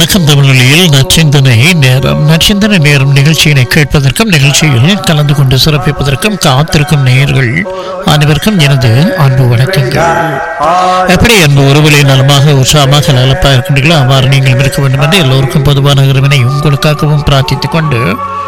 வணக்கம் தமிழொலியில் நச்சிந்தனை நேரம் நச்சிந்தனை நேரம் நிகழ்ச்சியினை கேட்பதற்கும் நிகழ்ச்சியில் கலந்து கொண்டு சிறப்பிப்பதற்கும் காத்திருக்கும் நேயர்கள் அனைவருக்கும் எனது அன்பு வணக்கங்கள் எப்படி அன்பு உறவுகளை நலமாக உற்சாகமாக நலப்பாக இருக்கின்றீர்களோ அவ்வாறு நீங்கள் இருக்க வேண்டும் என்று எல்லோருக்கும் பொதுவான இறைவனை உங்களுக்காகவும் பிரார்த்தித்துக் கொண்டு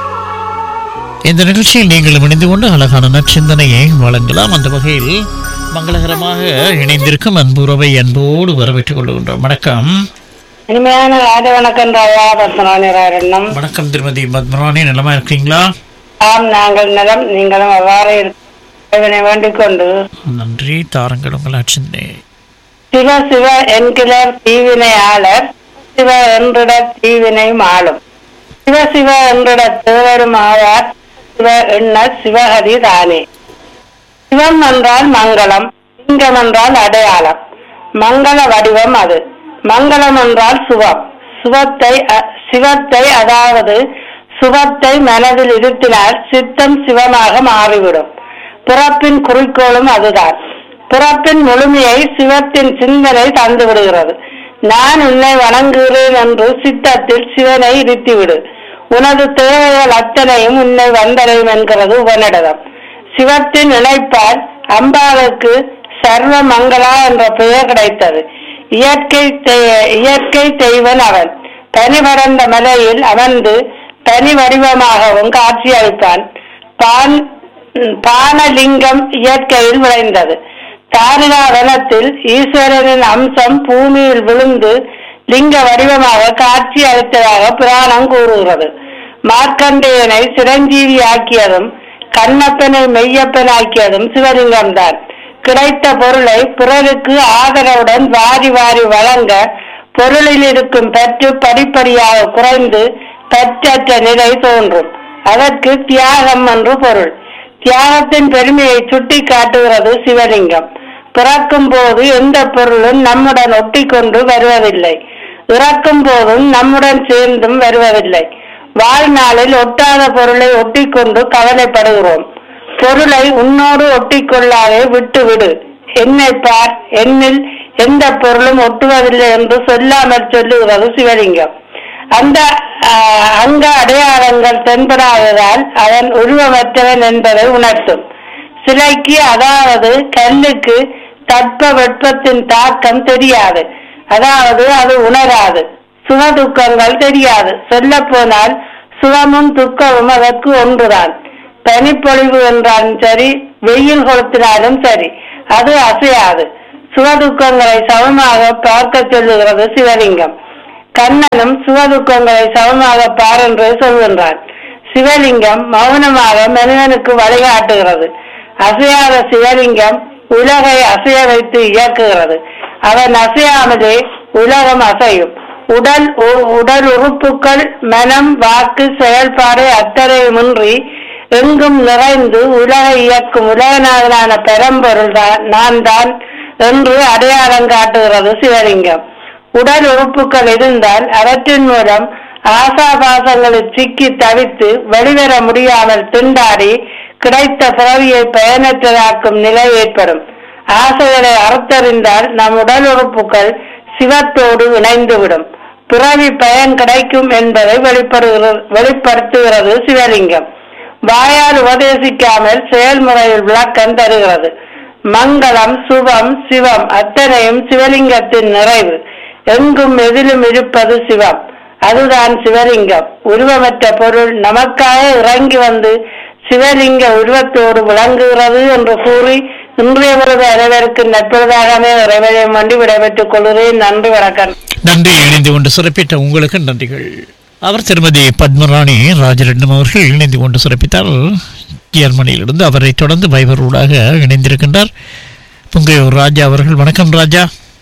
இந்த நிகழ்ச்சியில் நீங்கள் இணைந்து கொண்டு அழகான நற்சிந்தனையை வழங்கலாம் அந்த வகையில் மங்களகரமாக இணைந்திருக்கும் அன்பு உறவை அன்போடு வரவேற்றுக் கொள்கின்றோம் வணக்கம் இனிமையான ராஜ வணக்கம் ராயா பத்மநாபன் வணக்கம் திருமதி பத்மராணி நலமா இருக்கீங்களா ஆம் நாங்கள் நலம் நீங்களும் அவ்வாறு இருப்பதை வேண்டிக் கொண்டு நன்றி தாருங்கள் உங்கள் அச்சிந்தனை சிவ சிவ என்கிற தீவினை ஆளர் சிவ என்றிட தீவினை ஆளும் சிவ சிவ என்றிட தேவரும் ஆவார் சிவ எண்ண சிவஹரி தானே சிவம் என்றால் மங்களம் லிங்கம் என்றால் அடையாளம் மங்கள வடிவம் அது மங்களம் என்றால் சுவம் சுவத்தை அ- சிவத்தை அதாவது சுவத்தை மனதில் இருத்தினால் சித்தம் சிவமாக மாறிவிடும் பிறப்பின் குறிக்கோளும் அதுதான் பிறப்பின் முழுமையை சிவத்தின் சிந்தனை தந்து விடுகிறது நான் உன்னை வணங்குகிறேன் என்று சித்தத்தில் சிவனை இருத்திவிடு உனது தேவைகள் அத்தனையும் உன்னை வந்தடையும் என்கிறது உபனிடதம் சிவத்தின் இணைப்பால் அம்பாளுக்கு சர்வ மங்களா என்ற பெயர் கிடைத்தது இயற்கை தெ- இயற்கை தெய்வன் அவன் தனி படர்ந்த மலையில் அமர்ந்து தனி வடிவமாகவும் காட்சியளிப்பான் பான் பானலிங்கம் இயற்கையில் விளைந்தது தாரிகா வனத்தில் ஈஸ்வரனின் அம்சம் பூமியில் விழுந்து லிங்க வடிவமாக காட்சி அளித்ததாக புராணம் கூறுகிறது மார்க்கண்டேயனை சிரஞ்சீவியாக்கியதும் கண்ணப்பனை மெய்யப்பனாக்கியதும் சிவலிங்கம்தான் கிடைத்த பொருளை பிறருக்கு ஆதரவுடன் வாரி வாரி வழங்க பொருளில் இருக்கும் பற்று படிப்படியாக குறைந்து பற்றற்ற நிலை தோன்றும் அதற்கு தியாகம் என்று பொருள் தியாகத்தின் பெருமையை சுட்டி காட்டுகிறது சிவலிங்கம் பிறக்கும் போது எந்த பொருளும் நம்முடன் ஒட்டிக்கொண்டு வருவதில்லை இறக்கும் போதும் நம்முடன் சேர்ந்தும் வருவதில்லை வாழ்நாளில் ஒட்டாத பொருளை ஒட்டிக்கொண்டு கவலைப்படுகிறோம் பொருளை உன்னோடு ஒட்டிக்கொள்ளாதே விட்டு விடு என்னை பார் என்னில் எந்த பொருளும் ஒட்டுவதில்லை என்று சொல்லாமல் சொல்லுகிறது சிவலிங்கம் அந்த ஆஹ், அங்க அடையாளங்கள் தென்படாததால் அவன் உருவமற்றவன் என்பதை உணர்த்தும் சிலைக்கு அதாவது கல்லுக்கு தட்ப வெப்பத்தின் தாக்கம் தெரியாது அதாவது அது உணராது சுக துக்கங்கள் தெரியாது சொல்ல போனால் சுகமும் துக்கமும் அதற்கு ஒன்றுதான் பனிப்பொழிவு என்றாலும் சரி வெயில் கொளுத்தினாலும் சரி அது அசையாது சுகதுக்கங்களை சமமாக பார்க்க சொல்லுகிறது சிவலிங்கம் கண்ணனும் சுகதுக்கங்களை சமமாக பார் என்று சொல்கின்றான் சிவலிங்கம் மௌனமாக மனிதனுக்கு வழிகாட்டுகிறது அசையாத சிவலிங்கம் உலகை அசைய வைத்து இயக்குகிறது அவன் அசையாமலே உலகம் அசையும் உடல் உ- உடல் உறுப்புகள் மனம் வாக்கு செயல்பாடு அத்தனையுமின்றி எங்கும் நிறைந்து உலகை இயக்கும் உலகநாதனான பெரம்பொருள் தான் நான் தான் என்று அடையாளம் காட்டுகிறது சிவலிங்கம் உடல் உறுப்புகள் இருந்தால் அவற்றின் மூலம் ஆசாபாசங்களில் சிக்கி தவித்து வெளிவர முடியாமல் திண்டாடி கிடைத்த பிறவியை பயனற்றதாக்கும் நிலை ஏற்படும் ஆசைகளை அறுத்தறிந்தால் நம் உடல் உறுப்புகள் சிவத்தோடு இணைந்துவிடும் பிறவி பயன் கிடைக்கும் என்பதை வெளிப்படுகிறது வெளிப்படுத்துகிறது சிவலிங்கம் வாயால் உபதேசிக்காமல் செயல்முறையில் விளக்கம் தருகிறது மங்களம் சுபம் சிவம் அத்தனையும் சிவலிங்கத்தின் நிறைவு எங்கும் எதிலும் இருப்பது சிவம் அதுதான் சிவலிங்கம் உருவமற்ற பொருள் நமக்காக இறங்கி வந்து சிவலிங்க உருவத்தோடு விளங்குகிறது என்று கூறி இன்றைய பொழுது அனைவருக்கு நட்பதாக இறைவனை மண்டி விடைபெற்றுக் கொள்கிறேன் நன்றி வணக்கம் நன்றி இணைந்து கொண்டு சிறப்பித்த உங்களுக்கு நன்றிகள் அவர் திருமதி பத்மராணி ராஜரட்னம் அவர்கள் இணைந்து கொண்டு சிறப்பித்தார் ஜெர்மனியிலிருந்து அவரை தொடர்ந்து வைபரூடாக இணைந்திருக்கின்றார் புங்கையூர் ராஜா அவர்கள் வணக்கம் ராஜா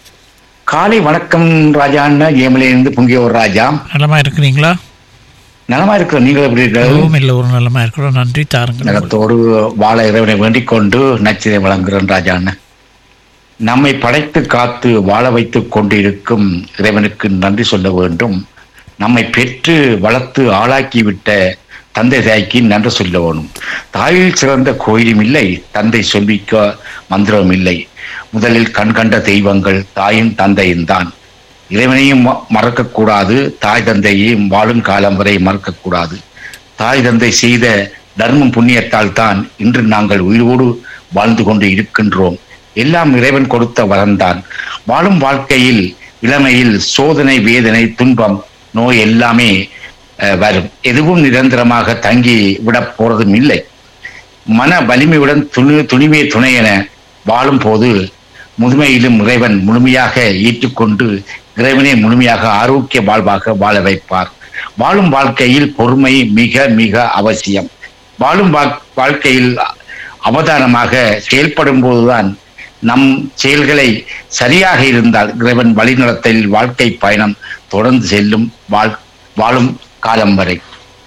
காலை வணக்கம் ராஜான்னு ஏமலையிலிருந்து பொங்கியோர் ராஜா நலமா இருக்கிறீங்களா நலமா இருக்கிற நீங்கள் எப்படி இருக்கிறது மிகவும் இல்லை ஒரு நலமா இருக்கிறோம் நன்றி தாருங்கள் நலத்தோடு வாழ இறைவனை வேண்டிக் கொண்டு நச்சினை வழங்குகிறேன் ராஜான்னு நம்மை படைத்து காத்து வாழ வைத்துக் கொண்டிருக்கும் இறைவனுக்கு நன்றி சொல்ல வேண்டும் நம்மை பெற்று வளர்த்து ஆளாக்கி விட்ட தந்தை தாய்க்கு நன்றி சொல்ல வேணும் தாயில் சிறந்த கோயிலும் இல்லை தந்தை சொல்விக்க மந்திரமும் இல்லை முதலில் கண் கண்ட தெய்வங்கள் தாயும் தந்தையும் தான் இறைவனையும் ம- மறக்கக்கூடாது தாய் தந்தையையும் வாழும் காலம் வரை மறக்கக்கூடாது தாய் தந்தை செய்த தர்மம் புண்ணியத்தால் தான் இன்று நாங்கள் உயிரோடு வாழ்ந்து கொண்டு இருக்கின்றோம் எல்லாம் இறைவன் கொடுத்த வரம்தான் வாழும் வாழ்க்கையில் இளமையில் சோதனை வேதனை துன்பம் நோய் எல்லாமே அஹ், வரும் எதுவும் நிரந்தரமாக தங்கி விட போறதும் இல்லை மன வலிமையுடன் துணி துணிவே துணை என வாழும் போது முதுமையிலும் இறைவன் முழுமையாக ஏற்றுக்கொண்டு இறைவனை முழுமையாக ஆரோக்கிய வாழ்வாக வாழ வைப்பார் வாழும் வாழ்க்கையில் பொறுமை மிக மிக அவசியம் வாழும் வா- வாழ்க்கையில் அவதானமாக செயல்படும் போதுதான் நம் செயல்களை சரியாக இருந்தால் இறைவன் வழிநடத்தல் வாழ்க்கை பயணம் தொடர்ந்து செல்லும் வாழ் வாழும் காலம் வரை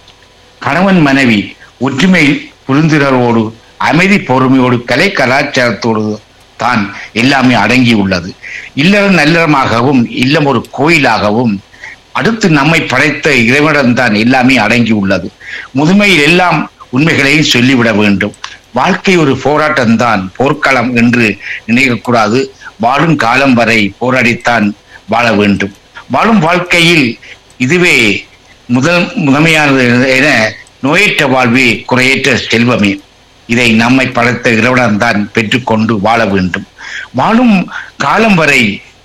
கணவன் மனைவி ஒற்றுமை புரிந்துணர்வோடு அமைதி பொறுமையோடு கலை கலாச்சாரத்தோடு தான் எல்லாமே அடங்கி உள்ளது இல்லறம் நல்லறமாகவும் இல்லம் ஒரு கோயிலாகவும் அடுத்து நம்மை படைத்த இறைவனிடம்தான் எல்லாமே அடங்கி உள்ளது முதுமையில் எல்லாம் உண்மைகளையும் சொல்லிவிட வேண்டும் வாழ்க்கை ஒரு போராட்டம்தான் போர்க்களம் என்று நினைக்கக்கூடாது வாழும் காலம் வரை போராடித்தான் வாழ வேண்டும் வாழும் வாழ்க்கையில் இதுவே முதல் முதன்மையானது என நோயற்ற வாழ்வே குறையற்ற செல்வமே இதை நம்மை படைத்த இறைவனம் தான் பெற்றுக்கொண்டு வாழ வேண்டும் வாழும் காலம் வரை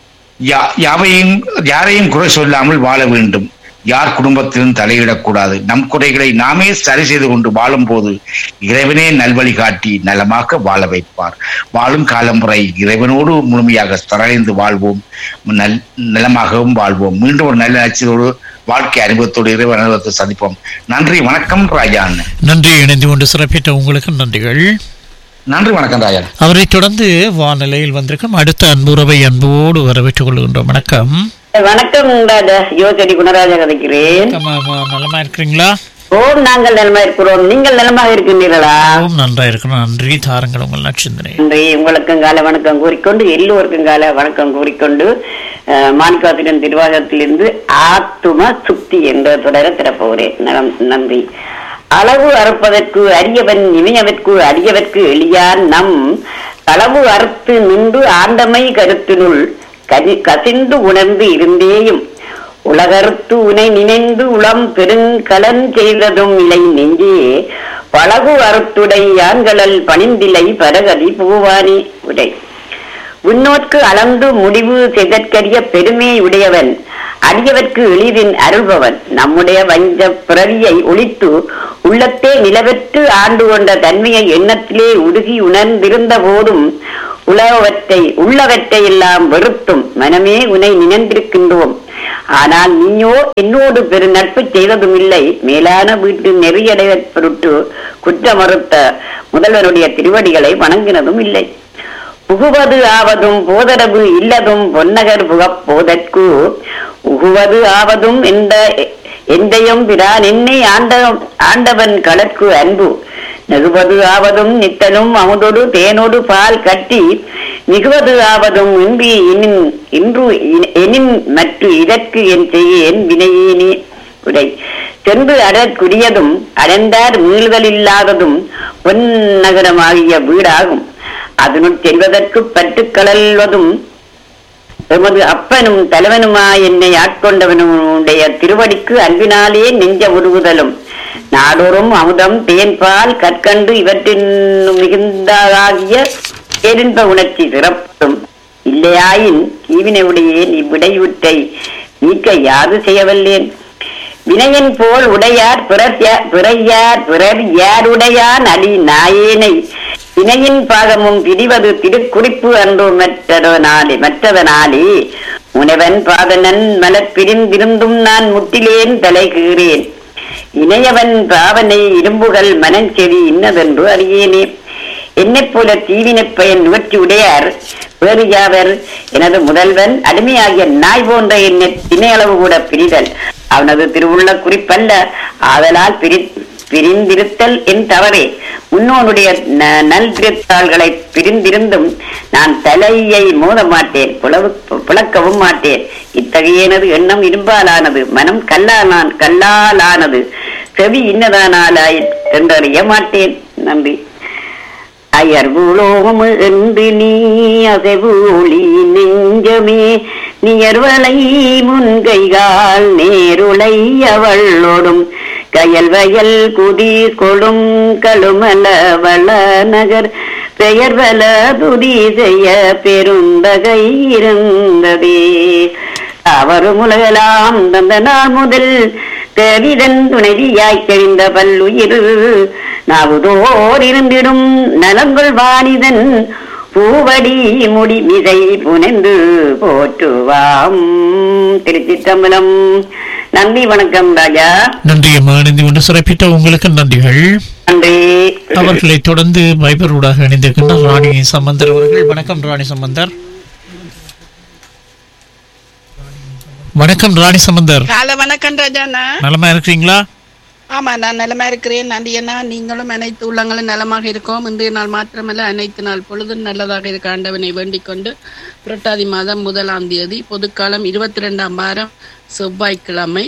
யா- யாவையும் யாரையும் குறை சொல்லாமல் வாழ வேண்டும் யார் குடும்பத்திலும் தலையிடக்கூடாது நம் குறைகளை நாமே சரி செய்து கொண்டு வாழும் போது இறைவனே நல்வழி காட்டி நலமாக வாழ வைப்பார் வாழும் காலம் வரை இறைவனோடு முழுமையாக சரணைந்து வாழ்வோம் நல் நலமாகவும் வாழ்வோம் மீண்டும் ஒரு நல்ல நச்சதோடு வாழ்க்கை அனுபவத்தோடு இறைவன் அனுபவத்தை சந்திப்போம் நன்றி வணக்கம் ராஜா அண்ணன் நன்றி இணைந்து கொண்டு சிறப்பித்த உங்களுக்கு நன்றிகள் நன்றி வணக்கம் ராஜா அவரை தொடர்ந்து வானிலையில் வந்திருக்கும் அடுத்த அன்புறவை அன்போடு வரவேற்றுக் கொள்கின்றோம் வணக்கம் வணக்கம் ராஜா யோசடி குணராஜா கதைக்கிறேன் வணக்கம், ஆமா, நலமா இருக்கிறீங்களா ஓம் நாங்கள் நலமா இருக்கிறோம் நீங்கள் நலமாக இருக்கின்றீர்களா ஓம் நன்றா இருக்கணும் நன்றி தாருங்கள் உங்கள் நச்சிந்தனை நன்றி உங்களுக்கும் கால வணக்கம் கூறிக்கொண்டு எல்லோருக்கும் கால வணக்கம் கூறிக்கொண்டு அஹ், மாணிக்காசிரியன் திருவாசகத்திலிருந்து ஆத்தும சுக்தி என்ற தொடர திறப்போகிறேன் நலம் நன்றி அளவு அறுப்பதற்கு அரியவன் இமையவர்க்கு அடியவர்க்கு எளியான் நம் களவு அறுத்து நின்று ஆண்டமை கருத்தினுள் கதி கசிந்து உணர்ந்து இருந்தேயும் உலகறுத்து உனை நினைந்து உளம் பெருங்கலன் செய்ததும் இலை நெஞ்சே பழகு அறுத்துடை யான்களல் பணிந்திலை பரகதி பூவானி உடை விண்ணோர்க்கு அளந்து முடிவு செய்தற்கரிய பெருமை உடையவன் அடியவர்க்கு எளிதின் அருள்பவன் நம்முடைய வஞ்ச பிறவியை ஒழித்து உள்ளத்தே நிலவற்று ஆண்டு கொண்ட தன்மையை எண்ணத்திலே உருகி உணர்ந்திருந்த போதும் உலகவற்றை உள்ளவற்றை எல்லாம் வெறுத்தும் மனமே உனை நினைந்திருக்கின்றோம் ஆனால் நீயோ என்னோடு பெரு நட்பு செய்ததும் இல்லை மேலான வீட்டு நெறியடைவற் பொருட்டு குற்றமறுத்த முதல்வருடைய திருவடிகளை வணங்கினதும் இல்லை புகுவது ஆவதும் போதரவு இல்லதும் பொன்னகர் புகப் போதற்கு உகுவது ஆவதும் எந்த எந்தையும் பிரான் என்னை ஆண்ட ஆண்டவன் களற்கு அன்பு நெகுவது ஆவதும் நித்தனும் அமுதொடு தேனோடு பால் கட்டி மிகுவது ஆவதும் இன்றி எனின் இன்று இ- எனின் மற்ற இதற்கு என் செய்யேன் வினையேனே உடை சென்று அடற்குரியதும் அடைந்தார் மீள்தலில்லாததும் பொன் நகரமாகிய வீடாகும் அதனுள் செல்வதற்கு பற்றுக்கழல்வதும் எமது அப்பனும் தலைவனுமா என்னை ஆட்கொண்டவனுடைய திருவடிக்கு அன்பினாலே நெஞ்ச உருகுதலும் நாடோறும் அமுதம் தேன்பால் கற்கண்டு இவற்றின் மிகுந்ததாகிய பேரின்ப உணர்ச்சி சிறப்பும் இல்லையாயின் தீவினையுடையேன் இவ்விடையுற்றை நீக்க யாது செய்யவல்லேன் வினையன் போல் உடையார் பிறர் யா- பிறையார் பிறர் யாருடையான் அடி நாயேனை வினையின் பாகமும் பிரிவது திருக்குறிப்பு அன்றோ மற்றவனாலே மற்றவனாலே முனைவன் பாதனன் மலர் பிரிந்திருந்தும் நான் முட்டிலேன் தலை கீறேன் இணையவன் பாவனை இரும்புகள் மனஞ்செறி இன்னதென்று அறியேனே என்னைப் போல தீவினைப் பயன் நுகர்ச்சி உடையார் வேறு யாவர் எனது முதல்வன் அடிமையாகிய நாய் போன்ற என்னை திணையளவு கூட பிரிதல் அவனது திருவுள்ள குறிப்பல்ல ஆதலால் பிரி பிரிந்திருத்தல் என் தவறே முன்னோனுடைய ந- நல் திருத்தாள்களை பிரிந்திருந்தும் நான் தலையை மோத மாட்டேன் புலவு புழக்கவும் மாட்டேன் இத்தகைய எனது எண்ணம் இரும்பாலானது மனம் கல்லாலான் கல்லாலானது செவி இன்னதானாலாய் என்றறிய மாட்டேன் நன்றி அயர்வுலோகம் என்று நீ அசைவு ஒளி நெஞ்சமே நியர்வலை முன்கைகால் நேருளை அவளோடும் கயல் வயல் குதி கொடும் கழுமல வள நகர் பெயர்வல துதி செய்ய பெருந்தகை இருந்ததே அவரும் உலகலாம் தந்த நாள் முதல் தேவிதன் துணைவியாய்க் கழிந்த பல்லுயிர் நாவுதோர் இருந்திடும் நலங்கள் வாணிதன் பூவடி முடி மிதை புனைந்து போற்றுவாம் திருச்சிற்றம்பலம் நன்றி வணக்கம் ராஜா நன்றி அம்மா இணைந்து கொண்டு சிறப்பித்த உங்களுக்கு நன்றிகள் நன்றி அவர்களை தொடர்ந்து வைபரூடாக இணைந்திருக்கின்ற ராணி சம்பந்தர் அவர்கள் வணக்கம் ராணி சம்பந்தர் வணக்கம் ராணி சம்பந்தர் காலை வணக்கம் ராஜாண்ணா நலமா இருக்கிறீங்களா ஆமா நான் நலமா இருக்கிறேன் நன்றியண்ணா நீங்களும் அனைத்து உள்ளங்களும் நலமாக இருக்கோம் இன்றைய நாள் மாத்திரமல்ல அனைத்து நாள் பொழுதும் நல்லதாக இருக்க ஆண்டவனை வேண்டிக் கொண்டு புரட்டாதி மாதம் முதலாம் தேதி பொதுக்காலம் இருபத்தி ரெண்டாம் வாரம் செவ்வாய்க்கிழமை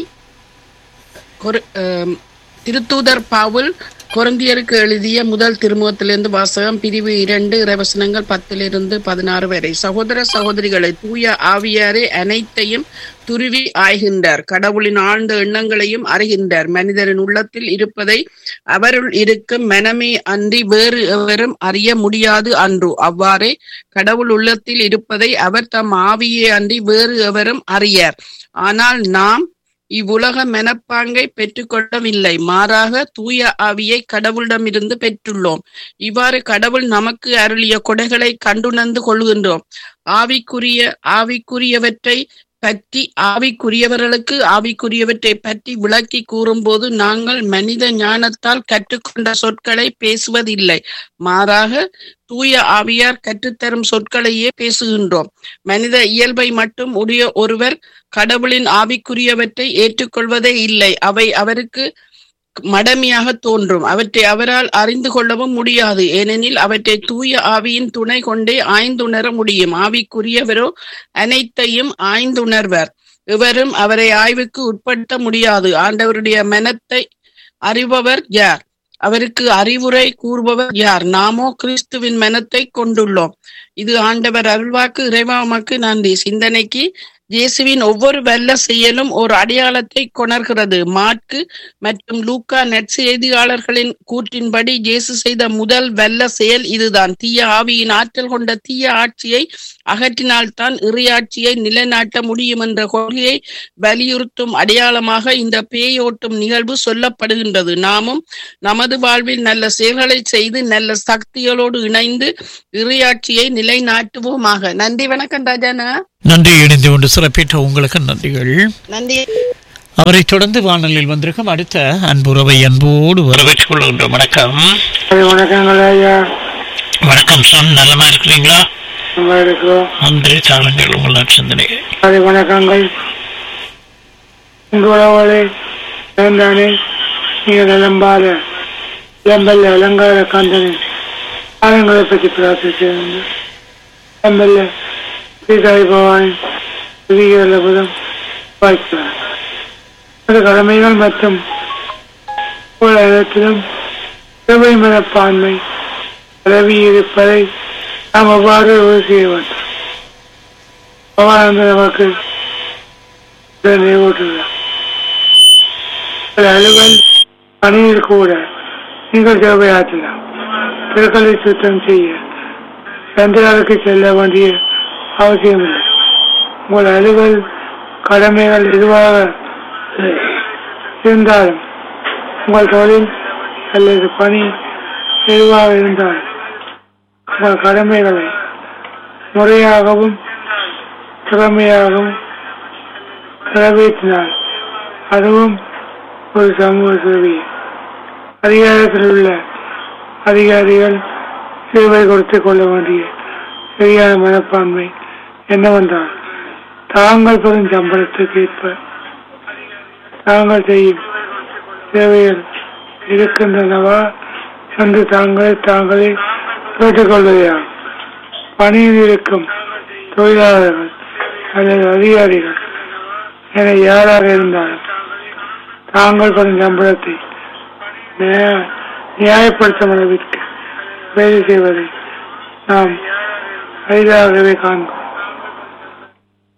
கொரு- ஆம், திருத்தூதர் பவுல் கொருந்தியருக்கு எழுதிய முதல் திருமுகத்திலிருந்து வாசகம் பிரிவு இரண்டு இறைவசனங்கள் பத்திலிருந்து பதினாறு வரை சகோதர சகோதரிகளை தூய ஆவியாரே அனைத்தையும் துருவி ஆய்கின்றார் கடவுளின் ஆழ்ந்த எண்ணங்களையும் அறிகின்றார் மனிதரின் உள்ளத்தில் இருப்பதை அவருள் இருக்கும் மனமே அன்றி வேறு எவரும் அறிய முடியாது அன்று அவ்வாறே கடவுள் உள்ளத்தில் இருப்பதை அவர் தம் ஆவியே அன்றி வேறு எவரும் அறியார் ஆனால் நாம் இவ்வுலக மெனப்பாங்கை பெற்றுக்கொள்ளவில்லை மாறாக தூய ஆவியை கடவுளிடமிருந்து பெற்றுள்ளோம் இவ்வாறு கடவுள் நமக்கு அருளிய கொடைகளை கண்டுணர்ந்து கொள்கின்றோம் ஆவிக்குரிய ஆவிக்குரியவற்றை பற்றி ஆவிக்குரியவர்களுக்கு ஆவிக்குரியவற்றை பற்றி விளக்கி கூறும்போது நாங்கள் மனித ஞானத்தால் கற்றுக்கொண்ட சொற்களை பேசுவதில்லை மாறாக தூய ஆவியார் கற்றுத்தரும் சொற்களையே பேசுகின்றோம் மனித இயல்பை மட்டும் உடைய ஒருவர் கடவுளின் ஆவிக்குரியவற்றை ஏற்றுக்கொள்வதே இல்லை அவை அவருக்கு மடமையாக தோன்றும் அவற்றை அவரால் அறிந்து கொள்ளவும் முடியாது ஏனெனில் அவற்றை தூய ஆவியின் துணை கொண்டே ஆய்ந்துணர முடியும் ஆவிக்குரியவரோ அனைத்தையும் ஆய்ந்துணர்வர் இவரும் அவரை ஆய்வுக்கு உட்படுத்த முடியாது ஆண்டவருடைய மனத்தை அறிபவர் யார் அவருக்கு அறிவுரை கூறுபவர் யார் நாமோ கிறிஸ்துவின் மனத்தை கொண்டுள்ளோம் இது ஆண்டவர் அருள்வாக்கு இறைவாமக்கு நன்றி சிந்தனைக்கு இயேசுவின் ஒவ்வொரு வல்ல செயலும் ஒரு அடையாளத்தை கொணர்கிறது மாற்கு மற்றும் லூக்கா நற்செய்தியாளர்களின் கூற்றின்படி இயேசு செய்த முதல் வல்ல செயல் இதுதான் தீய ஆவியின் ஆற்றல் கொண்ட தீய ஆட்சியை அகற்றினால்தான் இறையாட்சியை நிலைநாட்ட முடியும் என்ற கொள்கையை வலியுறுத்தும் அடையாளமாக இந்த பேயோட்டும் நிகழ்வு சொல்லப்படுகின்றது நாமும் நமது வாழ்வில் நல்ல செயல்களை செய்து நல்ல சக்திகளோடு இணைந்து இறையாட்சியை நிலைநாட்டுவோமாக நன்றி வணக்கம் ராஜானா நன்றி இணைந்து கொண்டு சிறப்பித்த உங்களுக்கு நன்றிகள் நன்றி அவரை தொடர்ந்து வானலில் வந்திருக்கும் அடுத்த அன்புறவை அன்போடு வரவேற்றுக் கொள்கின்றோம் வணக்கம் வணக்கங்கள் ஐயா வணக்கம் சார் நலமா இருக்கிறீங்களா நல்லா இருக்கிறோம் நன்றி தாளங்கள் உங்கள் சிந்தனை அது வணக்கங்கள் உங்களோட வேண்டானே நீங்கள் நலம்பாத எம்பல்ல அலங்கார காந்தனின் ஆலங்களை பற்றி பிரார்த்திச்சிருந்து எம்பல்ல சீதாய் பவானி விதிகள புதம் வாய்க்கிறார் அது கடமைகள் மற்றும் உலகத்திலும் செவ்வை மனப்பான்மை பரவி இருப்பதை நாம் அவ்வாறு உறுதி செய்ய வேண்டும் பவானந்த நமக்கு நினைவூட்டுகிறார் ஒரு அலுவல் பணியில் கூட நீங்கள் சேவையாற்றலாம் திருக்களை சுத்தம் செய்ய சந்திராவுக்கு செல்ல வேண்டிய அவசியமில்லை உங்கள் அலுவல் கடமைகள் எதுவாக இருந்தாலும் உங்கள் தொழில் அல்லது பணி எதுவாக இருந்தாலும் உங்கள் கடமைகளை முறையாகவும் திறமையாகவும் நிறைவேற்றினால் அதுவும் ஒரு சமூக சேவை அதிகாரத்தில் உள்ள அதிகாரிகள் சேவை கொடுத்து கொள்ள வேண்டிய சரியான மனப்பான்மை என்னவென்றால் தாங்கள் பெறும் சம்பளத்துக்கு ஏற்ப தாங்கள் செய்யும் சேவைகள் இருக்கின்றனவா என்று தாங்களே தாங்களே கேட்டுக்கொள்வதையாகும் பணியில் இருக்கும் தொழிலாளர்கள் அல்லது அதிகாரிகள் என யாராக இருந்தாலும் தாங்கள் பெறும் சம்பளத்தை நியா- நியாயப்படுத்தும் அளவிற்கு வேலை செய்வதை நாம் எளிதாகவே காண்கிறோம்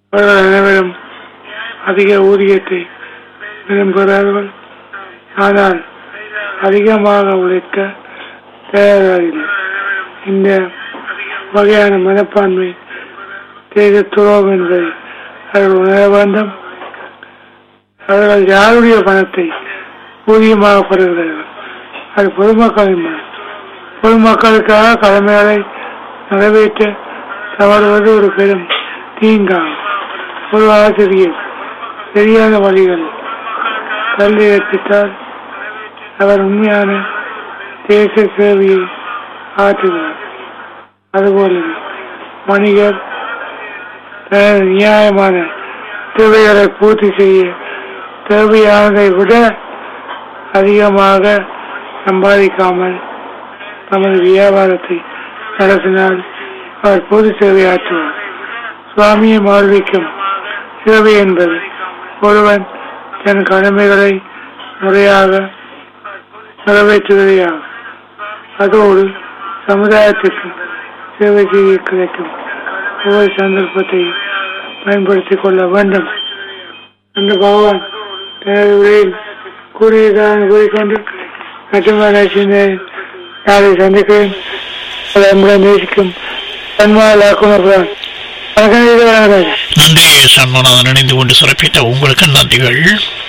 அவர்கள் அனைவரும் அதிக ஊதியத்தை விரும்புகிறார்கள் ஆனால் அதிகமாக உழைக்க தயாராகில்லை இந்த வகையான மனப்பான்மை தேச துரோகம் என்பதை அவர்கள் உணர வேண்டும் அவர்கள் யாருடைய பணத்தை ஊதியமாக பெறுகிறார்கள் அது பொதுமக்களின் பணம் பொதுமக்களுக்காக கடமைகளை நிறைவேற்ற தவறுவது ஒரு பெரும் தீங்காகும் ஒரு ஆசிரியர் சரியான வழிகள் கல்வி கற்பித்தால் அவர் உண்மையான தேச சேவையை ஆற்றுகிறார் அதுபோலவே வணிகர் தனது நியாயமான தேவைகளை பூர்த்தி செய்ய தேவையானதை விட அதிகமாக சம்பாதிக்காமல் தமது வியாபாரத்தை நடத்தினால் அவர் பொது சேவை ஆற்றுவார் சுவாமியை வாழ்விக்கும் சேவை என்பது ஒருவன் தன் கடமைகளை முறையாக நிறைவேற்றுவதேயாகும் அதோடு சமுதாயத்துக்கு சேவை செய்ய கிடைக்கும் ஒவ்வொரு சந்தர்ப்பத்தையும் பயன்படுத்திக் கொள்ள வேண்டும் அந்த பகவான் தனது உரையில் கூறியதாக கூறிக்கொண்டு மட்டுமல்ல நாளை சந்திக்கிறேன் நம்முடன் நேசிக்கும் சன்மாலாக்கும் வணக்கம் இது வணக்கம் நன்றி சண்முகநாதன் இணைந்து கொண்டு சிறப்பித்த உங்களுக்கு நன்றிகள்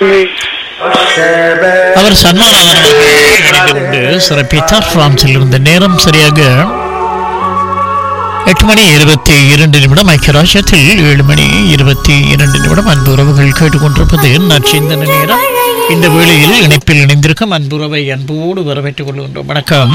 அவர் சண்முகநாதன் அவர்கள் இணைந்து கொண்டு சிறப்பித்தார் பிரான்சில் இருந்த நேரம் சரியாக எட்டு மணி இருபத்தி இரண்டு நிமிடம் ஐக்கியராஜ்யத்தில் ஏழு மணி இருபத்தி இரண்டு நிமிடம் அன்பு உறவுகள் கேட்டுக்கொண்டிருப்பது நச்சிந்தன நேரம் இந்த வேளையில் இணைப்பில் இணைந்திருக்கும் அன்புறவை அன்போடு வரவேற்றுக் கொள்கின்றோம் வணக்கம்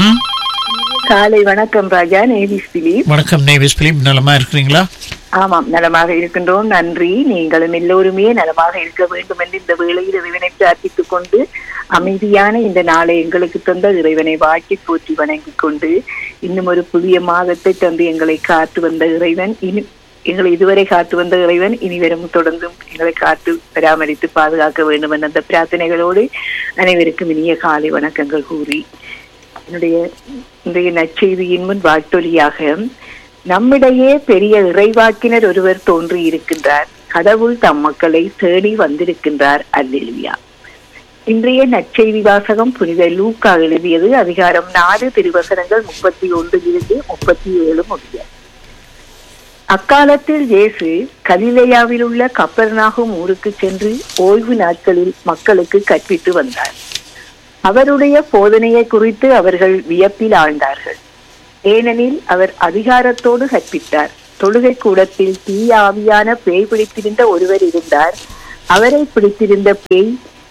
காலை வணக்கம் ராஜா நேவிஸ் பிலிப் வணக்கம் நேவிஸ் பிலிப் நலமா இருக்கிறீங்களா ஆமாம் நலமாக இருக்கின்றோம் நன்றி நீங்களும் எல்லோருமே நலமாக இருக்க வேண்டும் என்று இந்த வேளையில் இறைவனை பிரார்த்தித்துக் கொண்டு அமைதியான இந்த நாளை எங்களுக்கு தந்த இறைவனை வாட்டி போற்றி வணங்கிக் கொண்டு இன்னும் ஒரு புதிய மாதத்தை தந்து எங்களை காத்து வந்த இறைவன் இனி எங்களை இதுவரை காத்து வந்த இறைவன் இனி வரும் தொடர்ந்தும் எங்களை காத்து பராமரித்து பாதுகாக்க வேண்டும் என்ற அந்த பிரார்த்தனைகளோடு அனைவருக்கும் இனிய காலை வணக்கங்கள் கூறி என்னுடைய இன்றைய நற்செய்தியின் முன் வாழ்த்தொலியாக நம்மிடையே பெரிய இறைவாக்கினர் ஒருவர் தோன்றி இருக்கின்றார் கடவுள் தம் மக்களை தேடி வந்திருக்கின்றார் அல்லேலூயா இன்றைய நற்செய்தி வாசகம் புனித லூக்கா எழுதியது அதிகாரம் நாலு திருவசனங்கள் முப்பத்தி ஒன்றிலிருந்து முப்பத்தி ஏழு முடிய அக்காலத்தில் இயேசு கலிலேயாவில் உள்ள கப்பர்நாகும் ஊருக்கு சென்று ஓய்வு நாட்களில் மக்களுக்கு கற்பித்து வந்தார் அவருடைய போதனையை குறித்து அவர்கள் வியப்பில் ஆழ்ந்தார்கள் ஏனெனில் அவர் அதிகாரத்தோடு கற்பித்தார் தொழுகை கூடத்தில் தீய ஆவியான பேய் பிடித்திருந்த ஒருவர் இருந்தார் அவரை பிடித்திருந்த பேய்